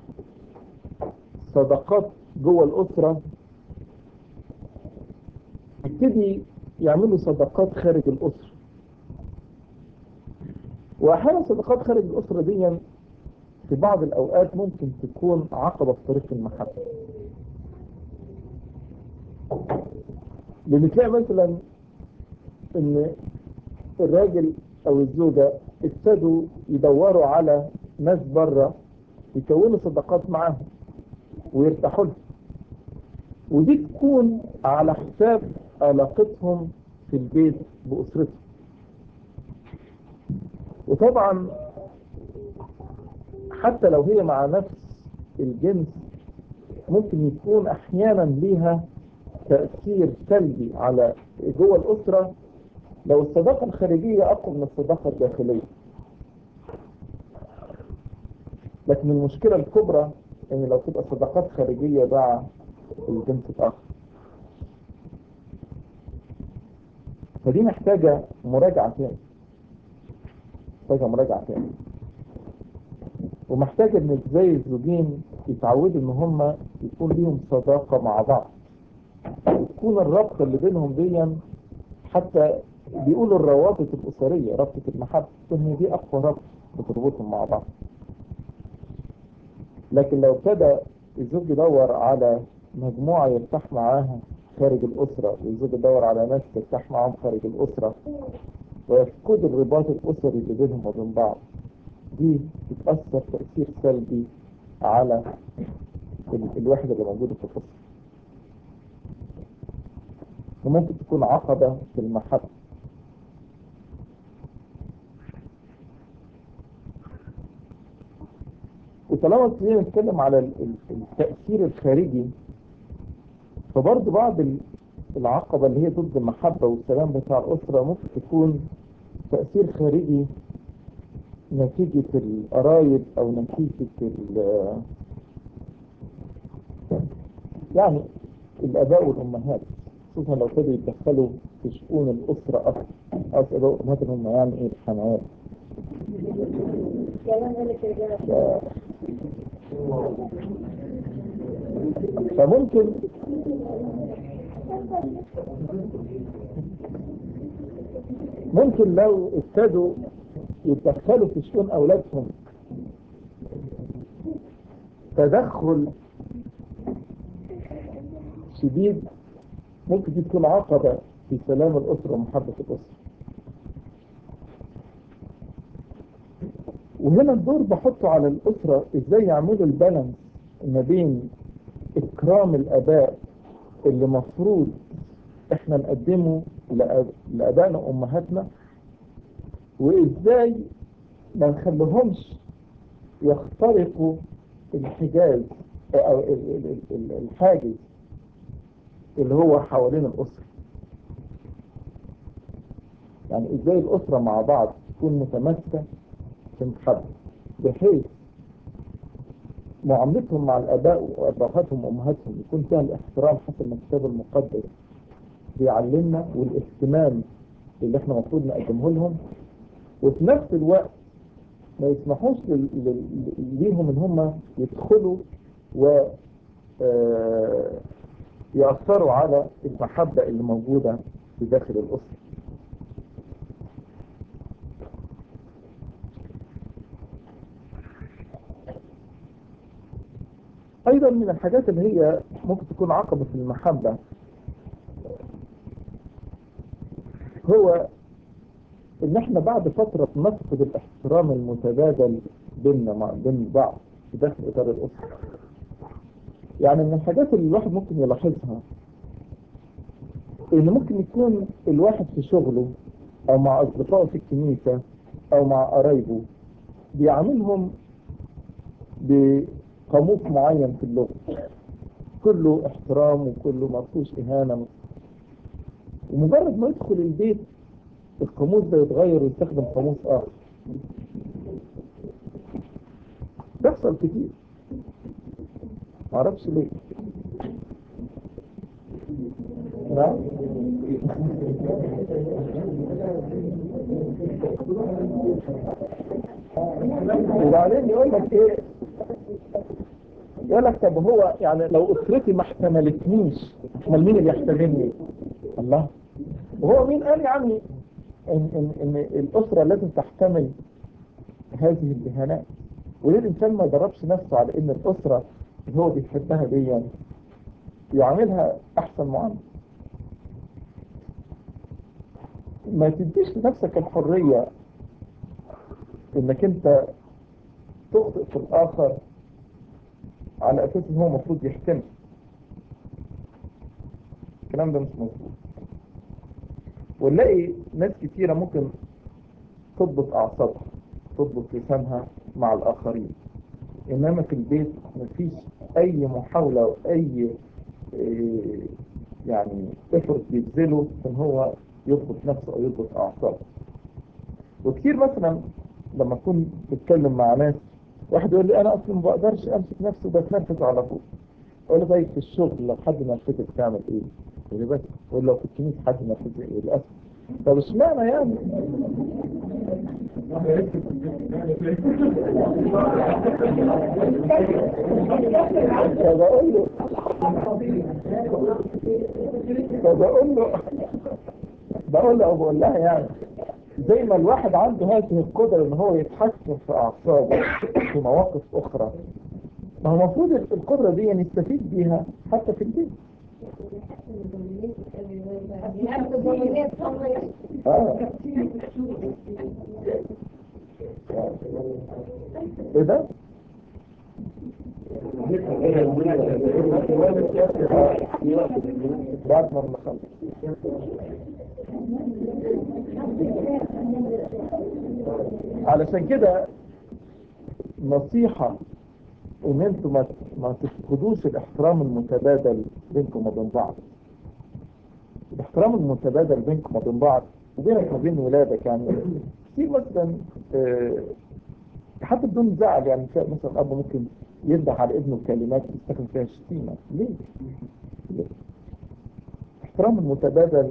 صداقات جوه الاسرة يبتدي يعملوا صداقات خارج الاسرة واحيانا صداقات خارج الاسرة دي في بعض الاوقات ممكن تكون عقبة في طريق المحبة لان تلاقي مثلا ان الراجل او الزوجة ابتدوا يدوروا على ناس بره يكونوا صداقات معاهم ويرتاحوا لهم ودي تكون على حساب علاقتهم في البيت بأسرتهم وطبعا حتى لو هي مع نفس الجنس ممكن يكون احيانا ليها تأثير سلبي على جوه الأسرة لو الصداقة الخارجية أقوى من الصداقة الداخلية لكن المشكلة الكبرى ان لو تبقى صداقات خارجية مع الجنس الآخر فدي محتاجة مراجعة تاني محتاجة مراجعة تاني ومحتاج ان ازاي الزوجين يتعودوا ان هم يكون ليهم صداقة مع بعض يكون الرابطة اللي بينهم دي حتى بيقولوا الروابط الأسرية رابطة المحبة ان دي أقوى رابطة بتربطهم مع بعض لكن لو ابتدى الزوج يدور على مجموعة يرتاح معاها خارج الأسرة والزوج يدور على ناس ترتاح معاهم خارج الأسرة ويفقد الرباط الأسري اللي بينهم وبين بعض دي بتأثر تأثير سلبي على ال- الوحدة اللي موجودة في الأسرة وممكن تكون عقبة في المحبة وطالما ابتدينا نتكلم على ال- ال- التأثير الخارجي فبرضه بعض ال- العقبة اللي هي ضد المحبة والسلام بتاع الأسرة ممكن تكون تأثير خارجي نتيجة القرايب أو نتيجة ال يعني الآباء والأمهات خصوصا لو ابتدوا يتدخلوا في شؤون الأسرة أكثر أو الآباء والأمهات اللي هم يعني إيه الحموات كلام قالك يا جماعة فممكن ممكن لو ابتدوا يتدخلوا في شؤون أولادهم تدخل شديد ممكن دي تكون عقبة في سلام الأسرة ومحبة الأسرة وهنا الدور بحطه على الأسرة إزاي يعملوا البالانس ما بين إكرام الآباء اللي مفروض إحنا نقدمه لأب- لآبائنا وأمهاتنا وإزاي ما نخليهمش يخترقوا الحجاز أو ال- ال- ال- الحاجز اللي هو حوالين الأسرة يعني إزاي الأسرة مع بعض تكون متماسكة في محبة بحيث معاملتهم مع الآباء وأبهاتهم وأمهاتهم يكون فيها الاحترام حسب ما الكتاب المقدس بيعلمنا والاهتمام اللي احنا المفروض نقدمه لهم وفي نفس الوقت ما يسمحوش لل- لل- ليهم ان هم يدخلوا و آه، يأثروا على المحبة اللي موجودة في داخل الأسرة أيضا من الحاجات اللي هي ممكن تكون عقبة في المحبة هو إن إحنا بعد فترة نفقد الاحترام المتبادل بيننا مع بين بعض في داخل إطار الأسرة. يعني من الحاجات اللي الواحد ممكن يلاحظها إن ممكن يكون الواحد في شغله أو مع أصدقائه في الكنيسة أو مع قرايبه بيعاملهم بقاموس معين في اللغة كله احترام وكله ما فيهوش إهانة ومجرد ما يدخل البيت القاموس ده يتغير ويستخدم قاموس آخر بيحصل كتير معرفش ليه نعم وبعدين يقول لك ايه يقول لك طب هو يعني لو اسرتي ما احتملتنيش امال مين اللي يحتملني الله وهو مين قال يا عمي ان ان ان الاسره لازم تحتمل هذه الاهانات وليه الانسان ما يدربش نفسه على ان الاسره اللي هو بيحبها دي يعاملها احسن معامله ما تديش لنفسك الحريه انك انت تخطئ في الاخر على اساس ان هو المفروض يحتمل الكلام ده مش مظبوط ونلاقي ناس كتيرة ممكن تضبط أعصابها تضبط لسانها مع الآخرين إنما في البيت مفيش أي محاولة وأي إيه، يعني effort بيبذله إن هو يضبط نفسه أو يضبط أعصابه وكتير مثلا لما أكون بتكلم مع ناس واحد يقول لي أنا أصلا ما بقدرش أمسك نفسي وبتنرفز على طول أقول له طيب في الشغل لو حد نرفزك تعمل إيه؟ يقول لي بس أقول له لو في الكنيسة حد نرفزك إيه؟ للأسف طب اشمعنى يعني فبقول له فبقول له بقول له بقول لها يعني زي ما الواحد عنده هذه القدرة ان هو يتحكم في اعصابه في مواقف اخرى ما هو المفروض القدرة دي نستفيد بيها حتى في البيت آه. ايه ده؟ بعد ما نخلص علشان كده نصيحة ان انتوا ما ما تفقدوش الاحترام المتبادل بينكم وبين بعض الاحترام المتبادل بينكم وبين بعض وبينك وبين ولادك يعني في مثلا آه، حتى بدون زعل يعني في مثلا اب ممكن يذبح على ابنه كلمات يستخدم فيها شتيمه ليه؟ ليه؟ الاحترام المتبادل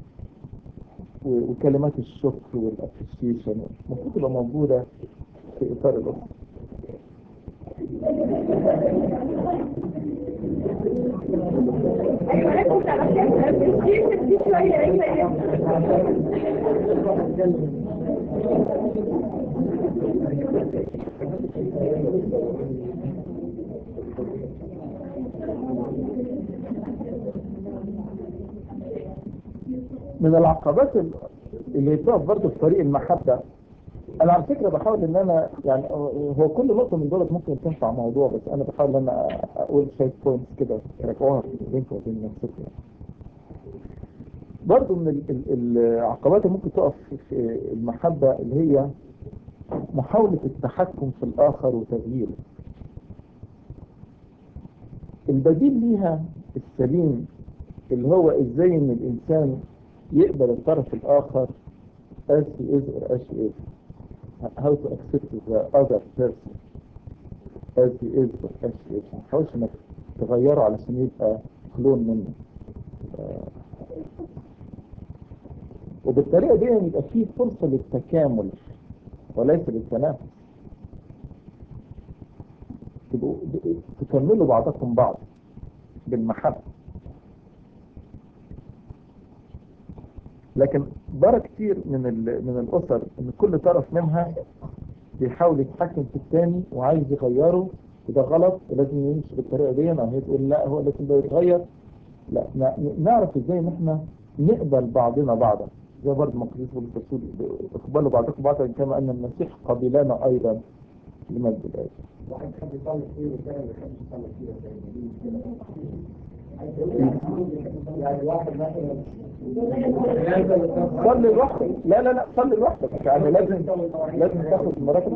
و- وكلمات الشكر والابريشيشن المفروض تبقى موجوده في اطار الاسره ايوه انا كنت على فكره في شويه ايوه ايوه من العقبات ال- اللي بتقف برضه في طريق المحبة انا على فكرة بحاول ان انا يعني هو كل نقطة من دولت ممكن تنفع موضوع بس انا بحاول ان انا اقول شوية بوينتس كده تراجعوها بينكم وبين نفسكم يعني. برضه من ال- ال- العقبات اللي ممكن تقف في المحبة اللي هي محاولة التحكم في الآخر وتغييره البديل ليها السليم اللي هو ازاي ان الانسان يقبل الطرف الاخر as he is or as she is how to accept the other person as he is or as she is ما تحاولش انك تغيره علشان يبقى كلون منه آه. وبالطريقة دي يبقى فيه فرصة للتكامل وليس للتنافس تبقوا تكملوا بعضكم بعض بالمحبة لكن برا كتير من ال- من الأسر إن كل طرف منها بيحاول يتحكم في الثاني وعايز يغيره وده غلط ولازم يمشي بالطريقة دي أو هي تقول لا هو لازم ده يتغير لا ن- نعرف ازاي ان احنا نقبل بعضنا بعضا زي برضه ما قديس بولس الرسول اقبلوا بعضكم بعضا كما ان المسيح قبلنا ايضا لمجد الآية واحد يحب يصلي كتير والثاني ما يحبش يصلي كتير يعني واحد مثلا صلي لوحدك لا لا لا صلي لوحدك يعني لازم لازم تاخد مراتب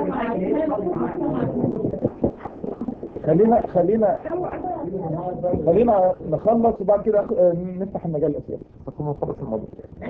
خلينا خلينا خلينا نخلص وبعد كده آه، نفتح المجال الاسئله تكون نخلص الموضوع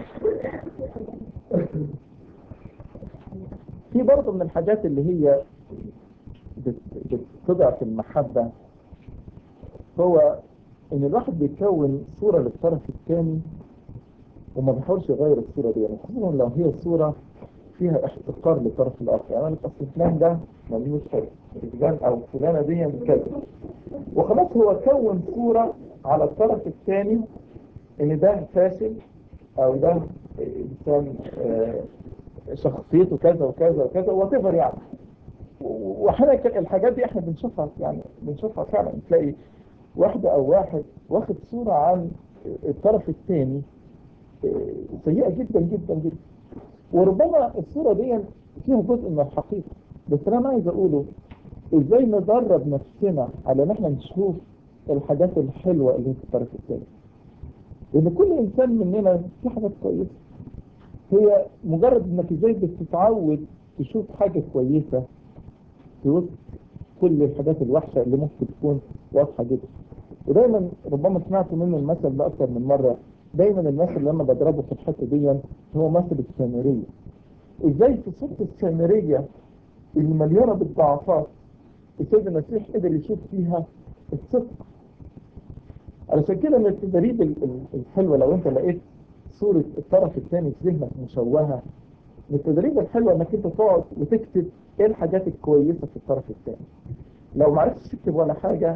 في برضه من الحاجات اللي هي بت- بتضعف المحبة هو ان الواحد بيكون صورة للطرف الثاني وما بيحاولش يغير الصورة دي يعني خصوصا لو هي صورة فيها احتقار للطرف الاخر يعني انا اصل فلان ده ملوش حاجة فلان او فلانة دي كذا وخلاص هو كون صورة على الطرف الثاني ان ده فاشل او ده انسان آه، شخصيته كذا وكذا وكذا وات يعني واحيانا ك- الحاجات دي احنا بنشوفها يعني بنشوفها فعلا تلاقي واحدة او واحد واخد صورة عن الطرف الثاني سيئة جدا جدا جدا وربما الصورة دي فيها جزء من الحقيقة بس انا عايز اقوله ازاي ندرب نفسنا على ان احنا نشوف الحاجات الحلوة اللي في الطرف الثاني لان كل انسان مننا في حاجات كويسة هي مجرد انك ازاي بتتعود تشوف حاجة كويسة في وسط كل الحاجات الوحشة اللي ممكن تكون واضحة جدا ودايما ربما سمعت منه المثل ده اكتر من مرة دايما المثل اللي انا بضربه في الحتة دي هو مثل السامرية ازاي في صورة السامرية اللي مليانة بالضعفات السيد المسيح قدر يشوف فيها الصدق علشان كده من التدريب ال- ال- الحلوة لو انت لقيت صورة الطرف الثاني في ذهنك مشوهة من التدريب الحلو انك انت تقعد وتكتب ايه الحاجات الكويسة في الطرف الثاني لو ما عرفتش تكتب ولا حاجة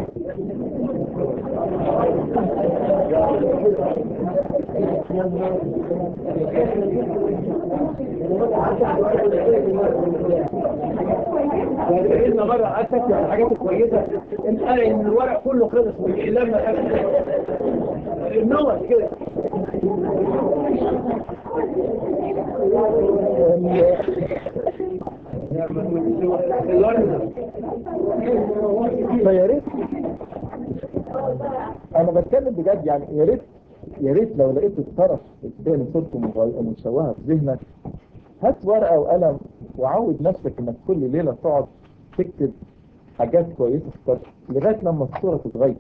لما مرة قعدت اكتب الحاجات الكويسة الآن إن الورق كله خلص والإعلام ما خلص النور كده الورق فيا ريت انا بتكلم بجد يعني يا ريت يا ريت لو لقيت الطرف الثاني صورته مغي- مشوهه في ذهنك هات ورقه وقلم وعود نفسك انك كل ليله تقعد تكتب حاجات كويسه في الطرف لغايه لما الصوره تتغير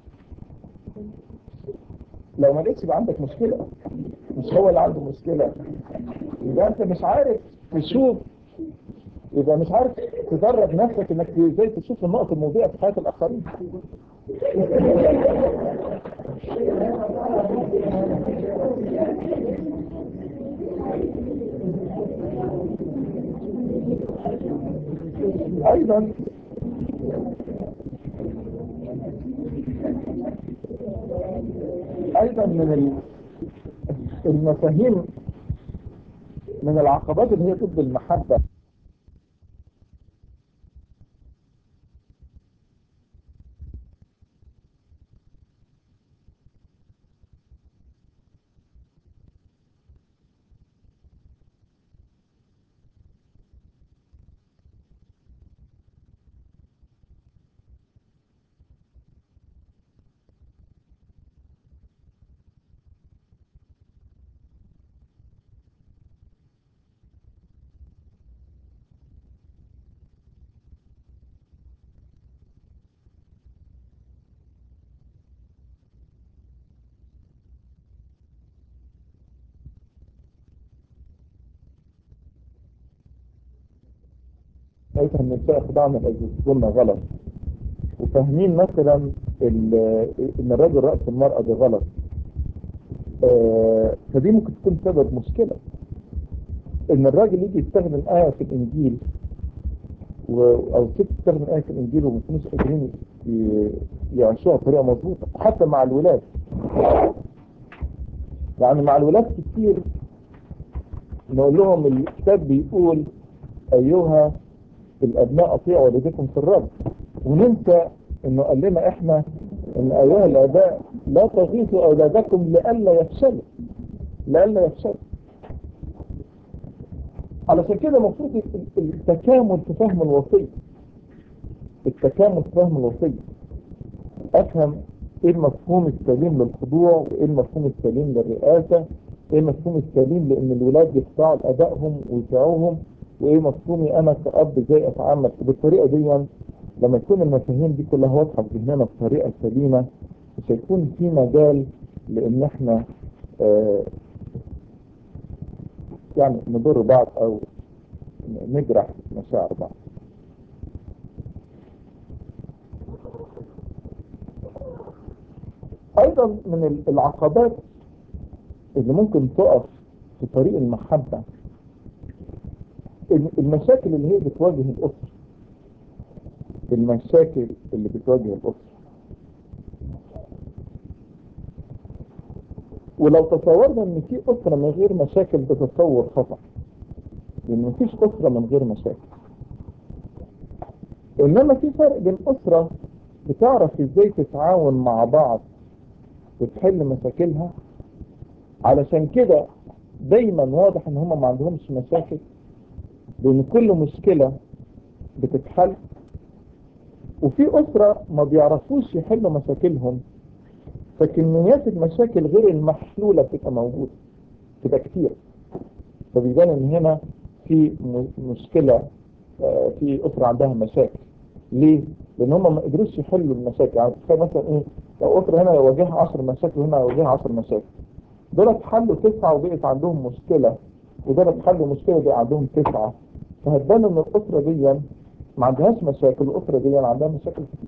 لو ما لقيتش يبقى عندك مشكله مش هو اللي عنده مشكله يبقى انت مش عارف تشوف يبقى مش عارف تدرب نفسك انك ازاي تشوف النقط المضيئه في حياه الاخرين ايضا ايضا من ال- المفاهيم من العقبات اللي هي ضد المحبة لقيت ان النساء خدعنا الأجزاء غلط وفاهمين مثلا ال- ان الرجل رأس المرأة دي غلط آه، فدي ممكن تكون سبب مشكلة ان الراجل يجي يستخدم آية في الانجيل و... او الست تستخدم آية في الانجيل وما يكونوش قادرين ي- يعيشوها بطريقة مظبوطة حتى مع الولاد يعني مع الولاد كتير نقول لهم الكتاب بيقول ايها الابناء اطيعوا والديكم في الرب وننسى انه قال لنا احنا ان ايها الاباء لا تغيثوا اولادكم لئلا يفشلوا لئلا يفشلوا علشان كده المفروض ال- التكامل في فهم الوصية التكامل في فهم الوصية افهم ايه المفهوم السليم للخضوع وايه المفهوم السليم للرئاسة ايه المفهوم السليم لان الولاد يخضعوا لابائهم ويطيعوهم وايه مفهومي انا كأب ازاي اتعامل بالطريقة دي لما يكون المفاهيم دي كلها واضحة في ذهننا بطريقة سليمة مش هيكون في مجال لان احنا آه يعني نضر بعض او نجرح مشاعر بعض ايضا من العقبات اللي ممكن تقف في طريق المحبة المشاكل اللي هي بتواجه الأسرة المشاكل اللي بتواجه الأسرة ولو تصورنا ان في أسرة من غير مشاكل بتصور خطأ لأن مفيش أسرة من غير مشاكل إنما في فرق بين أسرة بتعرف ازاي تتعاون مع بعض وتحل مشاكلها علشان كده دايما واضح ان هم ما عندهمش مشاكل لان كل مشكلة بتتحل وفي اسرة ما بيعرفوش يحلوا مشاكلهم فكميات المشاكل غير المحلولة بتبقى موجودة بتبقى كتير فبيبان ان هنا في م- مشكلة آه، في اسرة عندها مشاكل ليه؟ لان هم ما قدروش يحلوا المشاكل يعني تخيل مثلا ايه لو اسرة هنا يواجهها 10 مشاكل وهنا يواجهها 10 مشاكل دول اتحلوا تسعة وبقت عندهم مشكلة ودول اتحلوا مشكلة بقى عندهم تسعة فهتبان ان الاسرة دي ما عندهاش مشاكل الاسرة دي عندها مشاكل كتير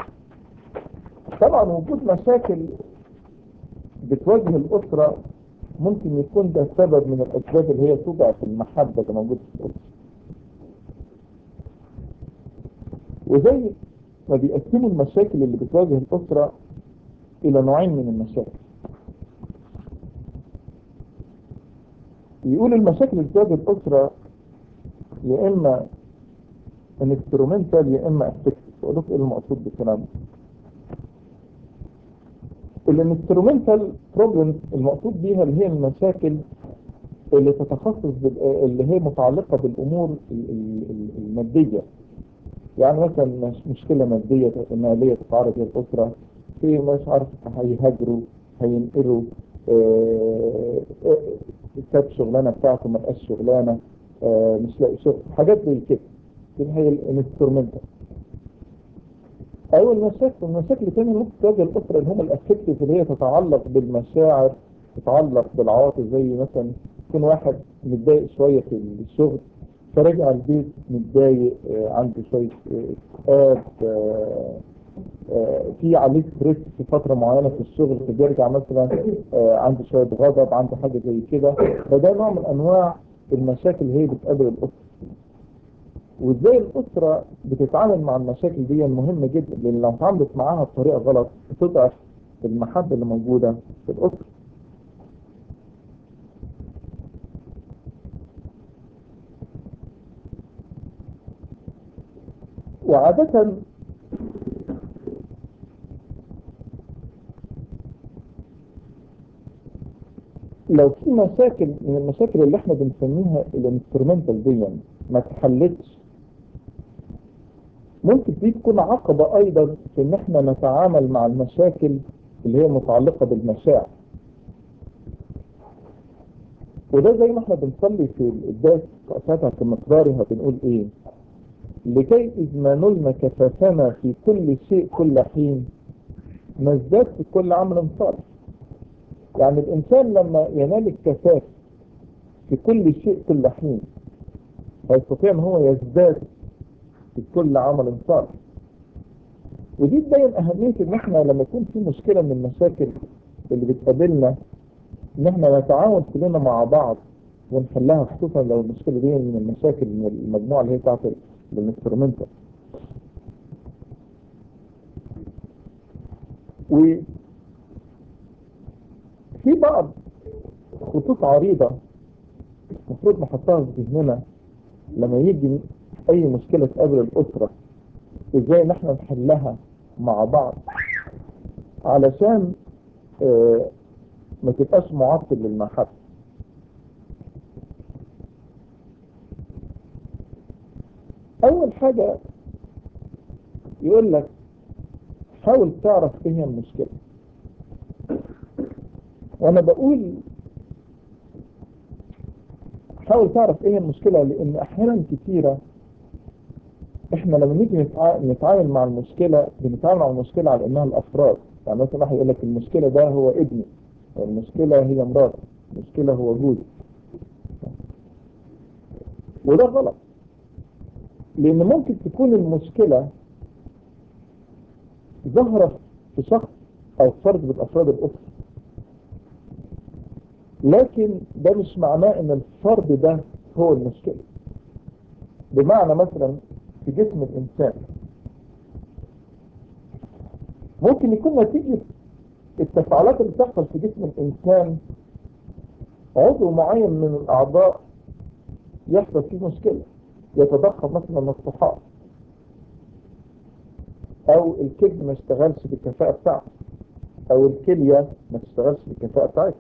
طبعا وجود مشاكل بتواجه الاسرة ممكن يكون ده سبب من الأسباب اللي هي تضعف المحبة اللي موجودة في الأسرة وزي ما بيقسموا المشاكل اللي بتواجه الأسرة إلى نوعين من المشاكل يقول المشاكل اللي بتواجه الأسرة يا إما انسترومنتال يا إما افكتيف وأقول لكم إيه المقصود بالكلام ده الانسترومنتال بروبلمز المقصود بيها اللي هي المشاكل اللي تتخصص بال- اللي هي متعلقة بالأمور ال- ال- ال- المادية يعني مثلا مش مشكلة مادية مالية تتعرض للأسرة في مش عارف هيهاجروا هينقلوا آه، آه، ساب شغلانة بتاعته ما لقاش شغلانة آه، مش لاقي شغل حاجات زي كده دي هي الانسترومنتال أو المشاكل المشاكل الثانية اللي ممكن تواجه الأسرة اللي هم الأفكتيف اللي هي تتعلق بالمشاعر تتعلق بالعواطف زي مثلا يكون واحد متضايق شوية في الشغل فرجع البيت متضايق آه، عنده شوية آه، اكتئاب آه، آه، في عليه ستريس في فترة معينة في الشغل فبيرجع مثلا آه، عنده شوية غضب عنده حاجة زي كده فده نوع من أنواع المشاكل اللي هي بتقابل الأسرة وازاي الأسرة بتتعامل مع المشاكل دي مهمة جدا لأن لو اتعاملت معاها بطريقة غلط بتضعف المحبة اللي موجودة في الأسرة وعادة لو في مشاكل من المشاكل اللي احنا بنسميها الانسترومنتال دي ما اتحلتش ممكن دي تكون عقبة ايضا في ان احنا نتعامل مع المشاكل اللي هي متعلقة بالمشاعر وده زي ما احنا بنصلي في القداس ساعتها في مقدارها بنقول ايه لكي إذ ما نلنا كفافنا في كل شيء كل حين نزداد في كل عمل صالح يعني الإنسان لما ينال الكفاف في كل شيء كل حين هيستطيع ان هو يزداد في كل عمل صالح ودي تبين أهمية إن إحنا لما يكون في مشكلة من المشاكل اللي بتقابلنا إن إحنا نتعاون كلنا مع بعض ونحلها خصوصا لو المشكلة دي من المشاكل من المجموعة اللي هي بتاعت الانسترومنتال وفي بعض خطوط عريضة المفروض نحطها في ذهننا لما يجي أي مشكلة تقابل الأسرة إزاي نحن نحلها مع بعض علشان آه ما تبقاش معطل للمحبة أول حاجة يقول لك حاول تعرف ايه هي المشكلة وانا بقول حاول تعرف ايه المشكلة لان احيانا كتيرة احنا لما نيجي نتع... نتعامل مع المشكلة بنتعامل مع المشكلة على انها الافراد يعني مثلا واحد يقول لك المشكلة ده هو ابني المشكلة هي مراتي المشكلة هو جوزي وده غلط لان ممكن تكون المشكلة ظهرت في شخص او فرد من افراد الاسره لكن ده مش معناه ان الفرد ده هو المشكلة بمعنى مثلا في جسم الانسان ممكن يكون نتيجة التفاعلات اللي بتحصل في جسم الانسان عضو معين من الاعضاء يحصل فيه مشكلة يتضخم مثلا الصحاء او الكبد ما اشتغلش بالكفاءة بتاعته او الكلية ما تشتغلش بالكفاءة بتاعتها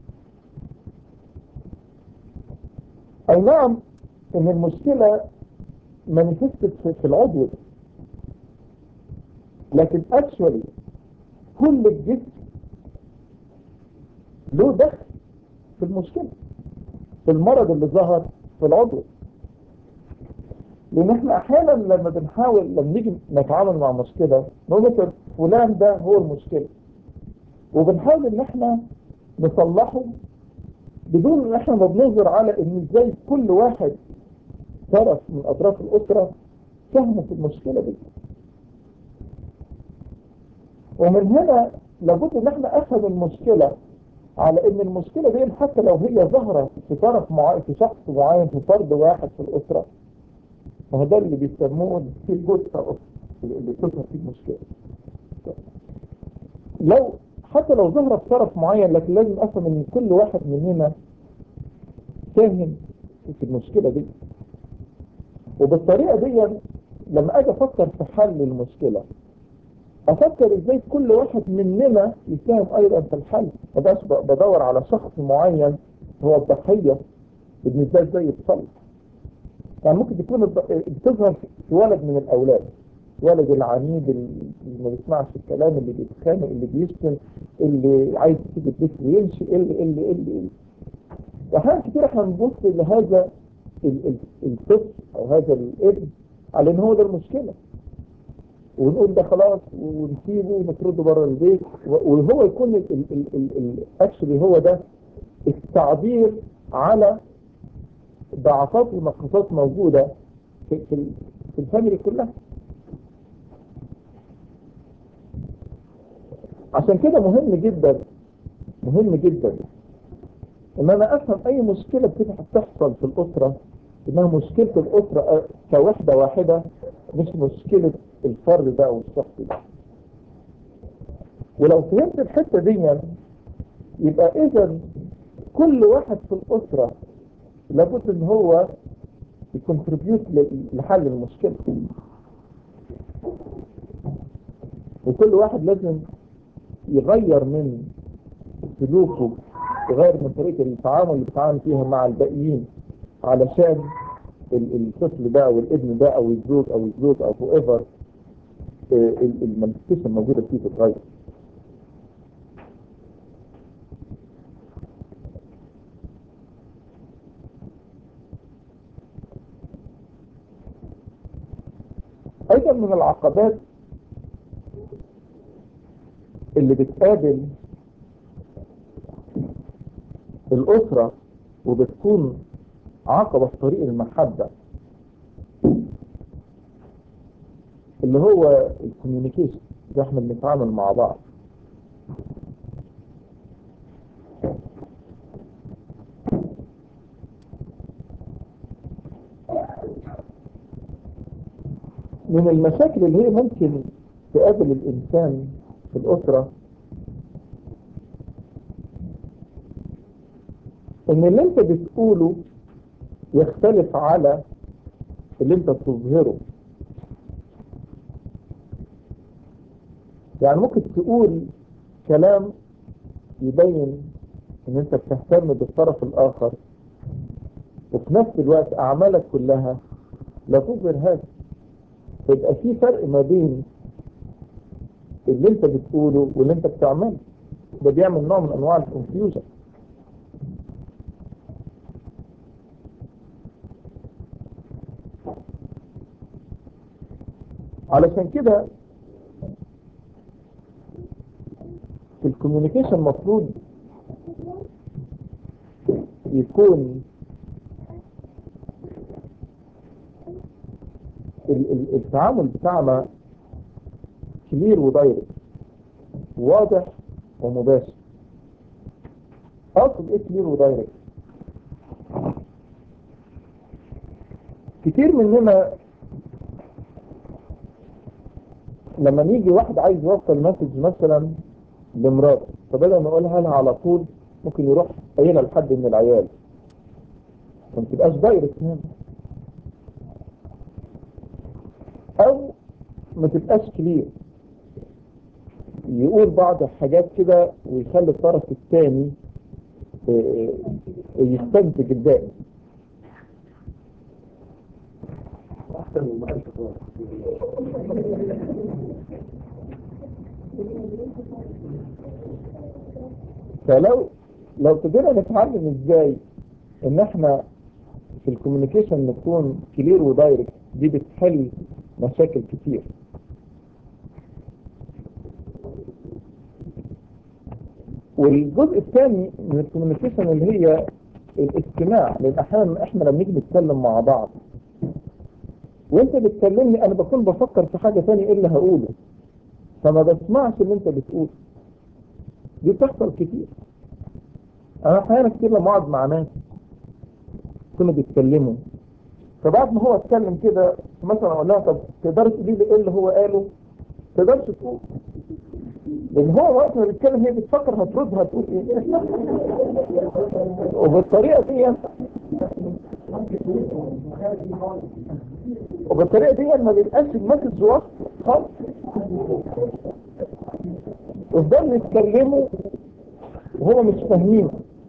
اي نعم ان المشكلة مانيفستد في العضو ده لكن اكشولي كل الجسم له دخل في المشكلة في المرض اللي ظهر في العضو لان احنا احيانا لما بنحاول لما نيجي نتعامل مع مشكلة نقول مثلا فلان ده هو المشكلة وبنحاول ان احنا نصلحه بدون ان احنا ما بننظر على ان ازاي كل واحد طرف من اطراف الاسرة فهموا في المشكلة دي ومن هنا لابد ان احنا افهم المشكلة على ان المشكلة دي حتى لو هي ظاهرة في طرف معين في شخص معين في فرد واحد في الاسرة ما هو ده اللي بيسموه في جثة اللي تظهر فيه المشكلة لو حتى لو ظهرت في طرف معين لكن لازم افهم ان كل واحد مننا فاهم في المشكلة دي وبالطريقة دي لما اجي افكر في حل المشكلة افكر ازاي كل واحد مننا يساهم ايضا في الحل ما بقاش بدور على شخص معين هو الضحية بالنسبة لي ازاي يتصلح يعني ممكن تكون بتظهر في ولد من الاولاد ولد العنيد اللي ما بيسمعش الكلام اللي بيتخانق اللي بيشتم اللي عايز يسيب البيت ويمشي اللي اللي اللي, اللي. واحيانا كتير احنا نبص لهذا الطفل او هذا الابن على ان هو ده المشكله ونقول ده خلاص ونسيبه ونطرده بره البيت وهو يكون اكشلي هو ده التعبير على ضعفات ونقصات موجودة في, في, في الفاميلي كلها عشان كده مهم جدا مهم جدا ان انا افهم اي مشكلة بتحصل في الاسرة انها مشكلة الاسرة كوحدة واحدة مش مشكلة الفرد ده او الشخص ده ولو فهمت الحتة دي يبقى اذا كل واحد في الاسرة لابد ان هو يكونتريبيوت لحل المشكلة وكل واحد لازم يغير من سلوكه يغير من طريقة التعامل اللي بيتعامل فيها مع الباقيين علشان الطفل ده او الابن ده او الزوج او الزوج او هو ايفر المانيفستيشن موجودة فيه تتغير ايضا من العقبات اللي بتقابل الاسرة وبتكون عقبة في طريق المحبة اللي هو الكوميونيكيشن اللي احنا بنتعامل مع بعض من المشاكل اللي هي ممكن تقابل الإنسان في الأسرة إن اللي أنت بتقوله يختلف على اللي أنت بتظهره يعني ممكن تقول كلام يبين إن أنت بتهتم بالطرف الآخر وفي نفس الوقت أعمالك كلها لا تظهر هذا يبقى في فرق ما بين اللي انت بتقوله واللي انت بتعمله ده بيعمل نوع من انواع الكونفيوجن علشان كده في الكوميونيكيشن المفروض يكون التعامل بتاعنا كبير ودايركت واضح ومباشر اقصد ايه كبير ودايركت كتير مننا لما نيجي واحد عايز يوصل مسج مثلا لمراته فبدل ما يقولها لها على طول ممكن يروح قايلها لحد من العيال فما تبقاش دايركت هنا او ما تبقاش كبير يقول بعض الحاجات كده ويخلي الطرف الثاني يستنتج الباقي احسن من ما فلو لو قدرنا نتعلم ازاي ان احنا في الكوميونيكيشن نكون كلير ودايركت دي بتحل مشاكل كتير والجزء الثاني من الكوميونيكيشن اللي هي الاستماع لان احيانا احنا لما نيجي نتكلم مع بعض وانت بتكلمني انا بكون بفكر في حاجة ثانيه ايه اللي هقوله فما بسمعش اللي انت بتقوله دي بتحصل كتير انا احيانا كتير لما اقعد مع ناس كانوا بيتكلموا فبعد ما هو اتكلم كده مثلا اقول لها طب تقدري تقولي لي ايه اللي هو قاله تقدرش تقول لان هو وقت ما بيتكلم هي بتفكر هترد هتقول ايه وبالطريقه دي وبالطريقه دي ما بيبقاش المسج واضح خالص يفضلوا يتكلموا وهو مش فاهمين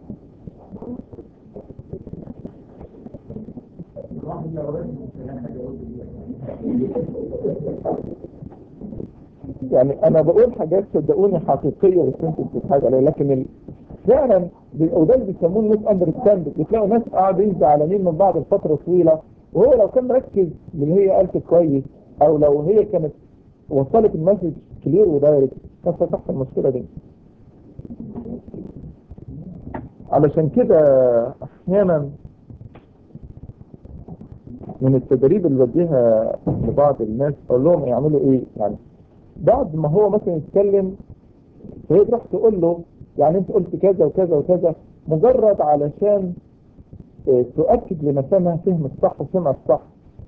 يعني انا بقول حاجات صدقوني حقيقيه بس انتوا بتضحكوا عليها لكن ال... فعلا بي- وده اللي بيسموه الناس اندرستاند بتلاقوا ناس قاعدين زعلانين من بعض لفتره طويله وهو لو كان مركز باللي هي قالته كويس او لو هي كانت وصلت المسج كلير ودايركت كانت هتحصل المشكله دي علشان كده احيانا من التدريب اللي بديها لبعض الناس اقول لهم يعملوا ايه يعني بعد ما هو مثلا يتكلم فهي تروح تقول له يعني انت قلت كذا وكذا وكذا مجرد علشان اه، تؤكد لنفسها انها فهمت صح وسمعت صح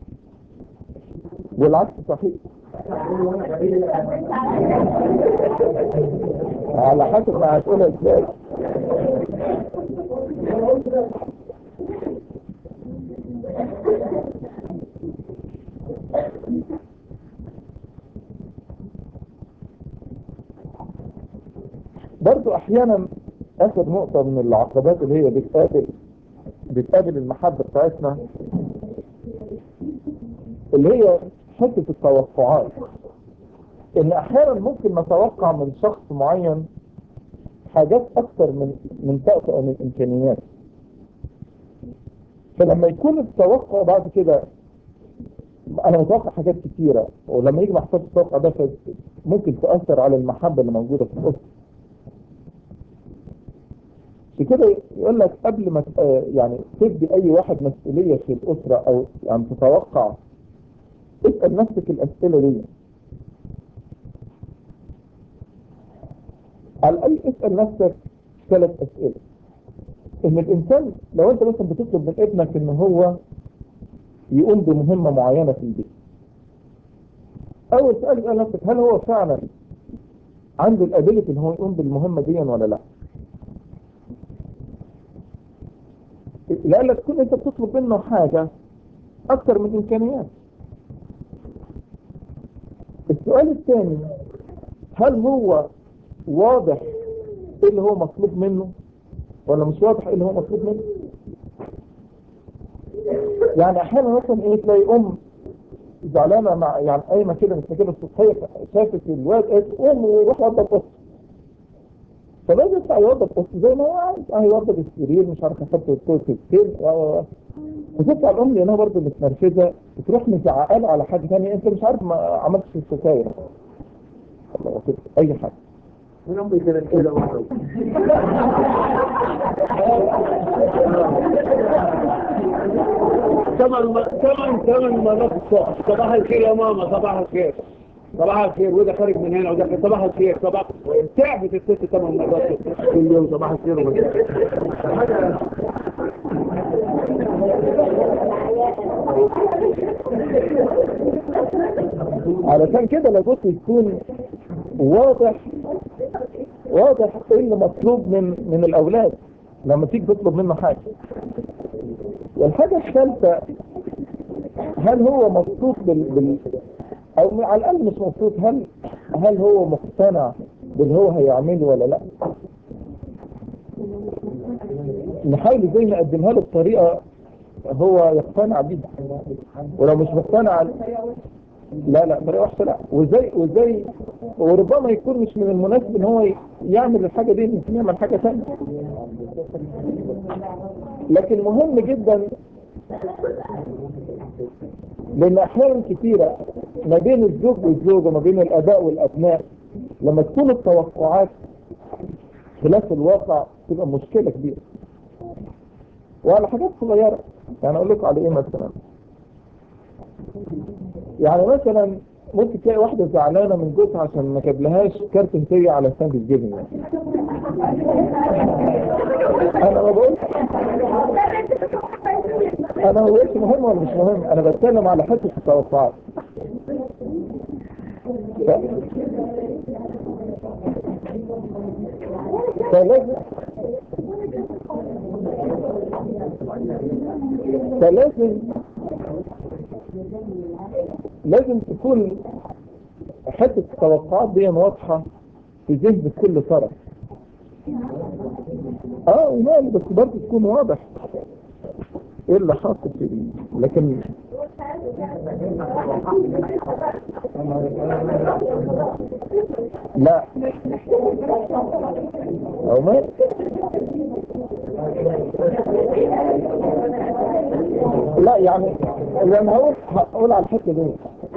والعكس صحيح على حسب ما هتقولها ازاي برضو احيانا اخر نقطة من العقبات اللي هي بتقابل بتقابل المحبة بتاعتنا اللي هي حتة التوقعات ان احيانا ممكن نتوقع من شخص معين حاجات اكتر من من طاقته او من امكانياته فلما يكون التوقع بعد كده انا متوقع حاجات كتيرة ولما يجي محطات التوقع ده ممكن تأثر على المحبة اللي موجودة في الأسرة في كده يقول لك قبل ما ت- آه يعني تدي اي واحد مسؤولية في الاسرة او يعني تتوقع اسأل نفسك الاسئلة دي على الاقل اسأل نفسك ثلاث اسئلة ان الانسان لو انت مثلا بتطلب من ابنك ان هو يقوم بمهمة معينة في البيت اول سؤال اسأل نفسك هل هو فعلا عنده الابيلتي ان هو يقوم بالمهمة دي ولا لا لأنك تكون انت بتطلب منه حاجة اكتر من امكانيات السؤال الثاني هل هو واضح ايه اللي هو مطلوب منه ولا مش واضح ايه اللي هو مطلوب منه يعني احيانا مثلا ايه تلاقي ام زعلانه مع يعني قايمه كده مش كده الصبحيه شافت الواد قالت قوم وروح وضب اوضتك فلازم يطلع يوضب اوضته زي ما هو عايز اه يوضب السرير مش عارف يحط الكرسي فين و و و. وتطلع الام لانها برضه متنرفزه وتروح مزعقه له على حاجه ثانيه انت مش عارف ما عملتش السكاير الله أكبر. اي حاجه من أمي كده كده واحدة ثمن ثمن ثمن مرات الصبح صباح الخير يا ماما صباح الخير صباح الخير وده خارج من هنا وده صباح الخير صباح تعبت الست ثمان مرات كل يوم صباح الخير وده. حاجة علشان كده لابد يكون واضح واضح ايه اللي مطلوب من من الاولاد لما تيجي تطلب منه حاجه والحاجه الثالثه هل هو مبسوط بال, بال او على الاقل مش مبسوط هل هل هو مقتنع باللي هو هيعمله ولا لا نحاول ازاي نقدمها له بطريقه هو يقتنع بيها ولو مش مقتنع لا لا طريقه وحشه لا وازاي وازاي وربما يكون مش من المناسب ان هو يعمل الحاجه دي ممكن يعمل حاجه ثانيه لكن مهم جدا لان احيانا كثيره ما بين الزوج والزوجه وما بين الاباء والابناء لما تكون التوقعات خلاف الواقع تبقى مشكله كبيره وعلى حاجات صغيره يعني اقول لكم على ايه مثلا يعني مثلا ممكن تلاقي واحدة زعلانة من جوزها عشان ما جابلهاش كارت هدية على ساند الجبن يعني انا ما بقولش انا ما بقولش مهم ولا مش مهم انا بتكلم على حته التوقعات فلازم فلازم لازم تكون حته التوقعات دي واضحه في ذهن كل طرف اه ومال بس برضه تكون واضح ايه اللي حاصل في دي لكن لا او ما لا يعني لما هقول هقول على الحته دي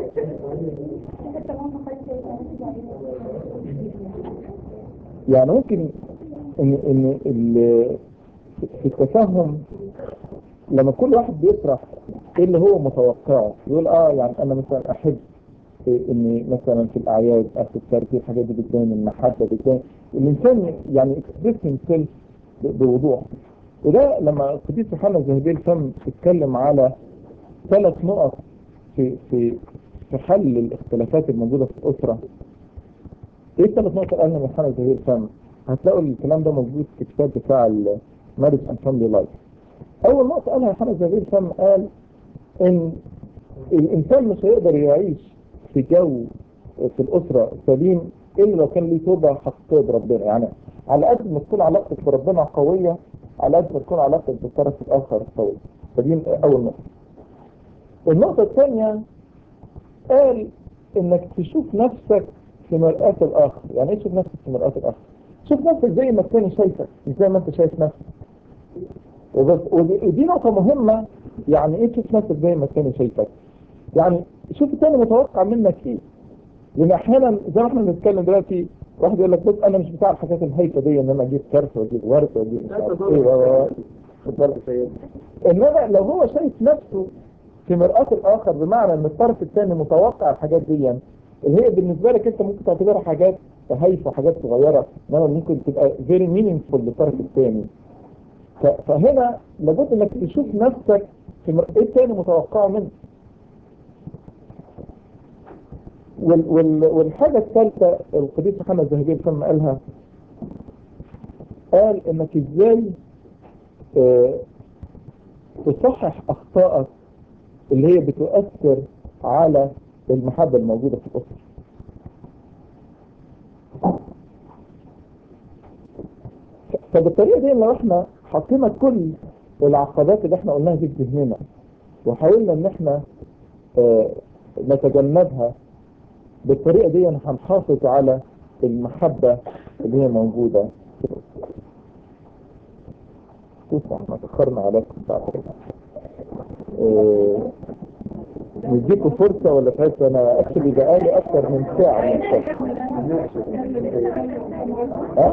يعني ممكن ان ان ال- في التفهم لما كل واحد بيشرح ايه اللي هو متوقعه يقول اه يعني انا مثلا احب اني مثلا في الاعياد اخد كارتي الحاجات دي بتبين المحبه بتبين الانسان يعني اكسبريس هيمسيلف بوضوح وده لما القديس يوحنا الذهبي الفم اتكلم على ثلاث نقط في في في حل الاختلافات الموجوده في الاسره ايه الثلاث نقط اللي قالهم يوحنا الذهبي الفم هتلاقوا الكلام ده موجود في الكتاب بتاع المارج اند فاميلي لايف اول نقطه قالها يوحنا الذهبي الفم قال ان الانسان مش هيقدر يعيش في جو في الاسره سليم الا لو كان ليه توبه حقيقيه بربنا يعني على قد ما تكون علاقتك بربنا قويه على قد ما تكون علاقتك بالطرف الاخر قويه فدي اول نقطه النقطه الثانيه قال انك تشوف نفسك في مرآة الاخر يعني ايه تشوف نفسك في مرآة الاخر شوف نفسك زي ما الثاني شايفك مش زي ما انت شايف نفسك وبس ودي, ودي نقطة مهمة يعني ايه تشوف نفسك زي ما الثاني شايفك يعني شوف الثاني متوقع منك ايه لان احيانا زي ما احنا بنتكلم دلوقتي واحد يقول لك بص انا مش بتاع الحاجات الهايفه دي ان انا اجيب كارت واجيب ورد واجيب مش عارف ايه و- و- انما لو هو شايف نفسه في مرآة الاخر بمعنى ان الطرف الثاني متوقع الحاجات دي اللي هي بالنسبه لك انت ممكن تعتبرها حاجات هايفه حاجات صغيره انما ممكن تبقى فيري مينينجفول للطرف الثاني ف- فهنا لابد انك تشوف نفسك في مر... ايه الثاني متوقعه منك وال وال والحاجة الثالثة القديس محمد الذهبي الفم قالها قال انك ازاي اه تصحح اخطائك اللي هي بتؤثر على المحبة الموجودة في الأسرة ف- فبالطريقة دي لو احنا حطينا كل العقبات اللي احنا قلناها دي في ذهننا وحاولنا ان احنا اه نتجنبها بالطريقة دي هنحافظ على المحبة اللي هي موجودة في الأسرة. شوف احنا تأخرنا عليكم ساعة اه نديكوا فرصة ولا تحس انا اكشلي بقالي اكتر من ساعة من ها؟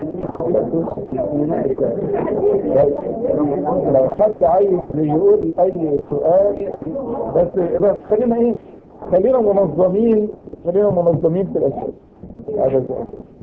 لو حد عايز يقول اي سؤال بس بس خلينا ايه خلينا منظمين خلينا منظمين في الاسئله هذا السؤال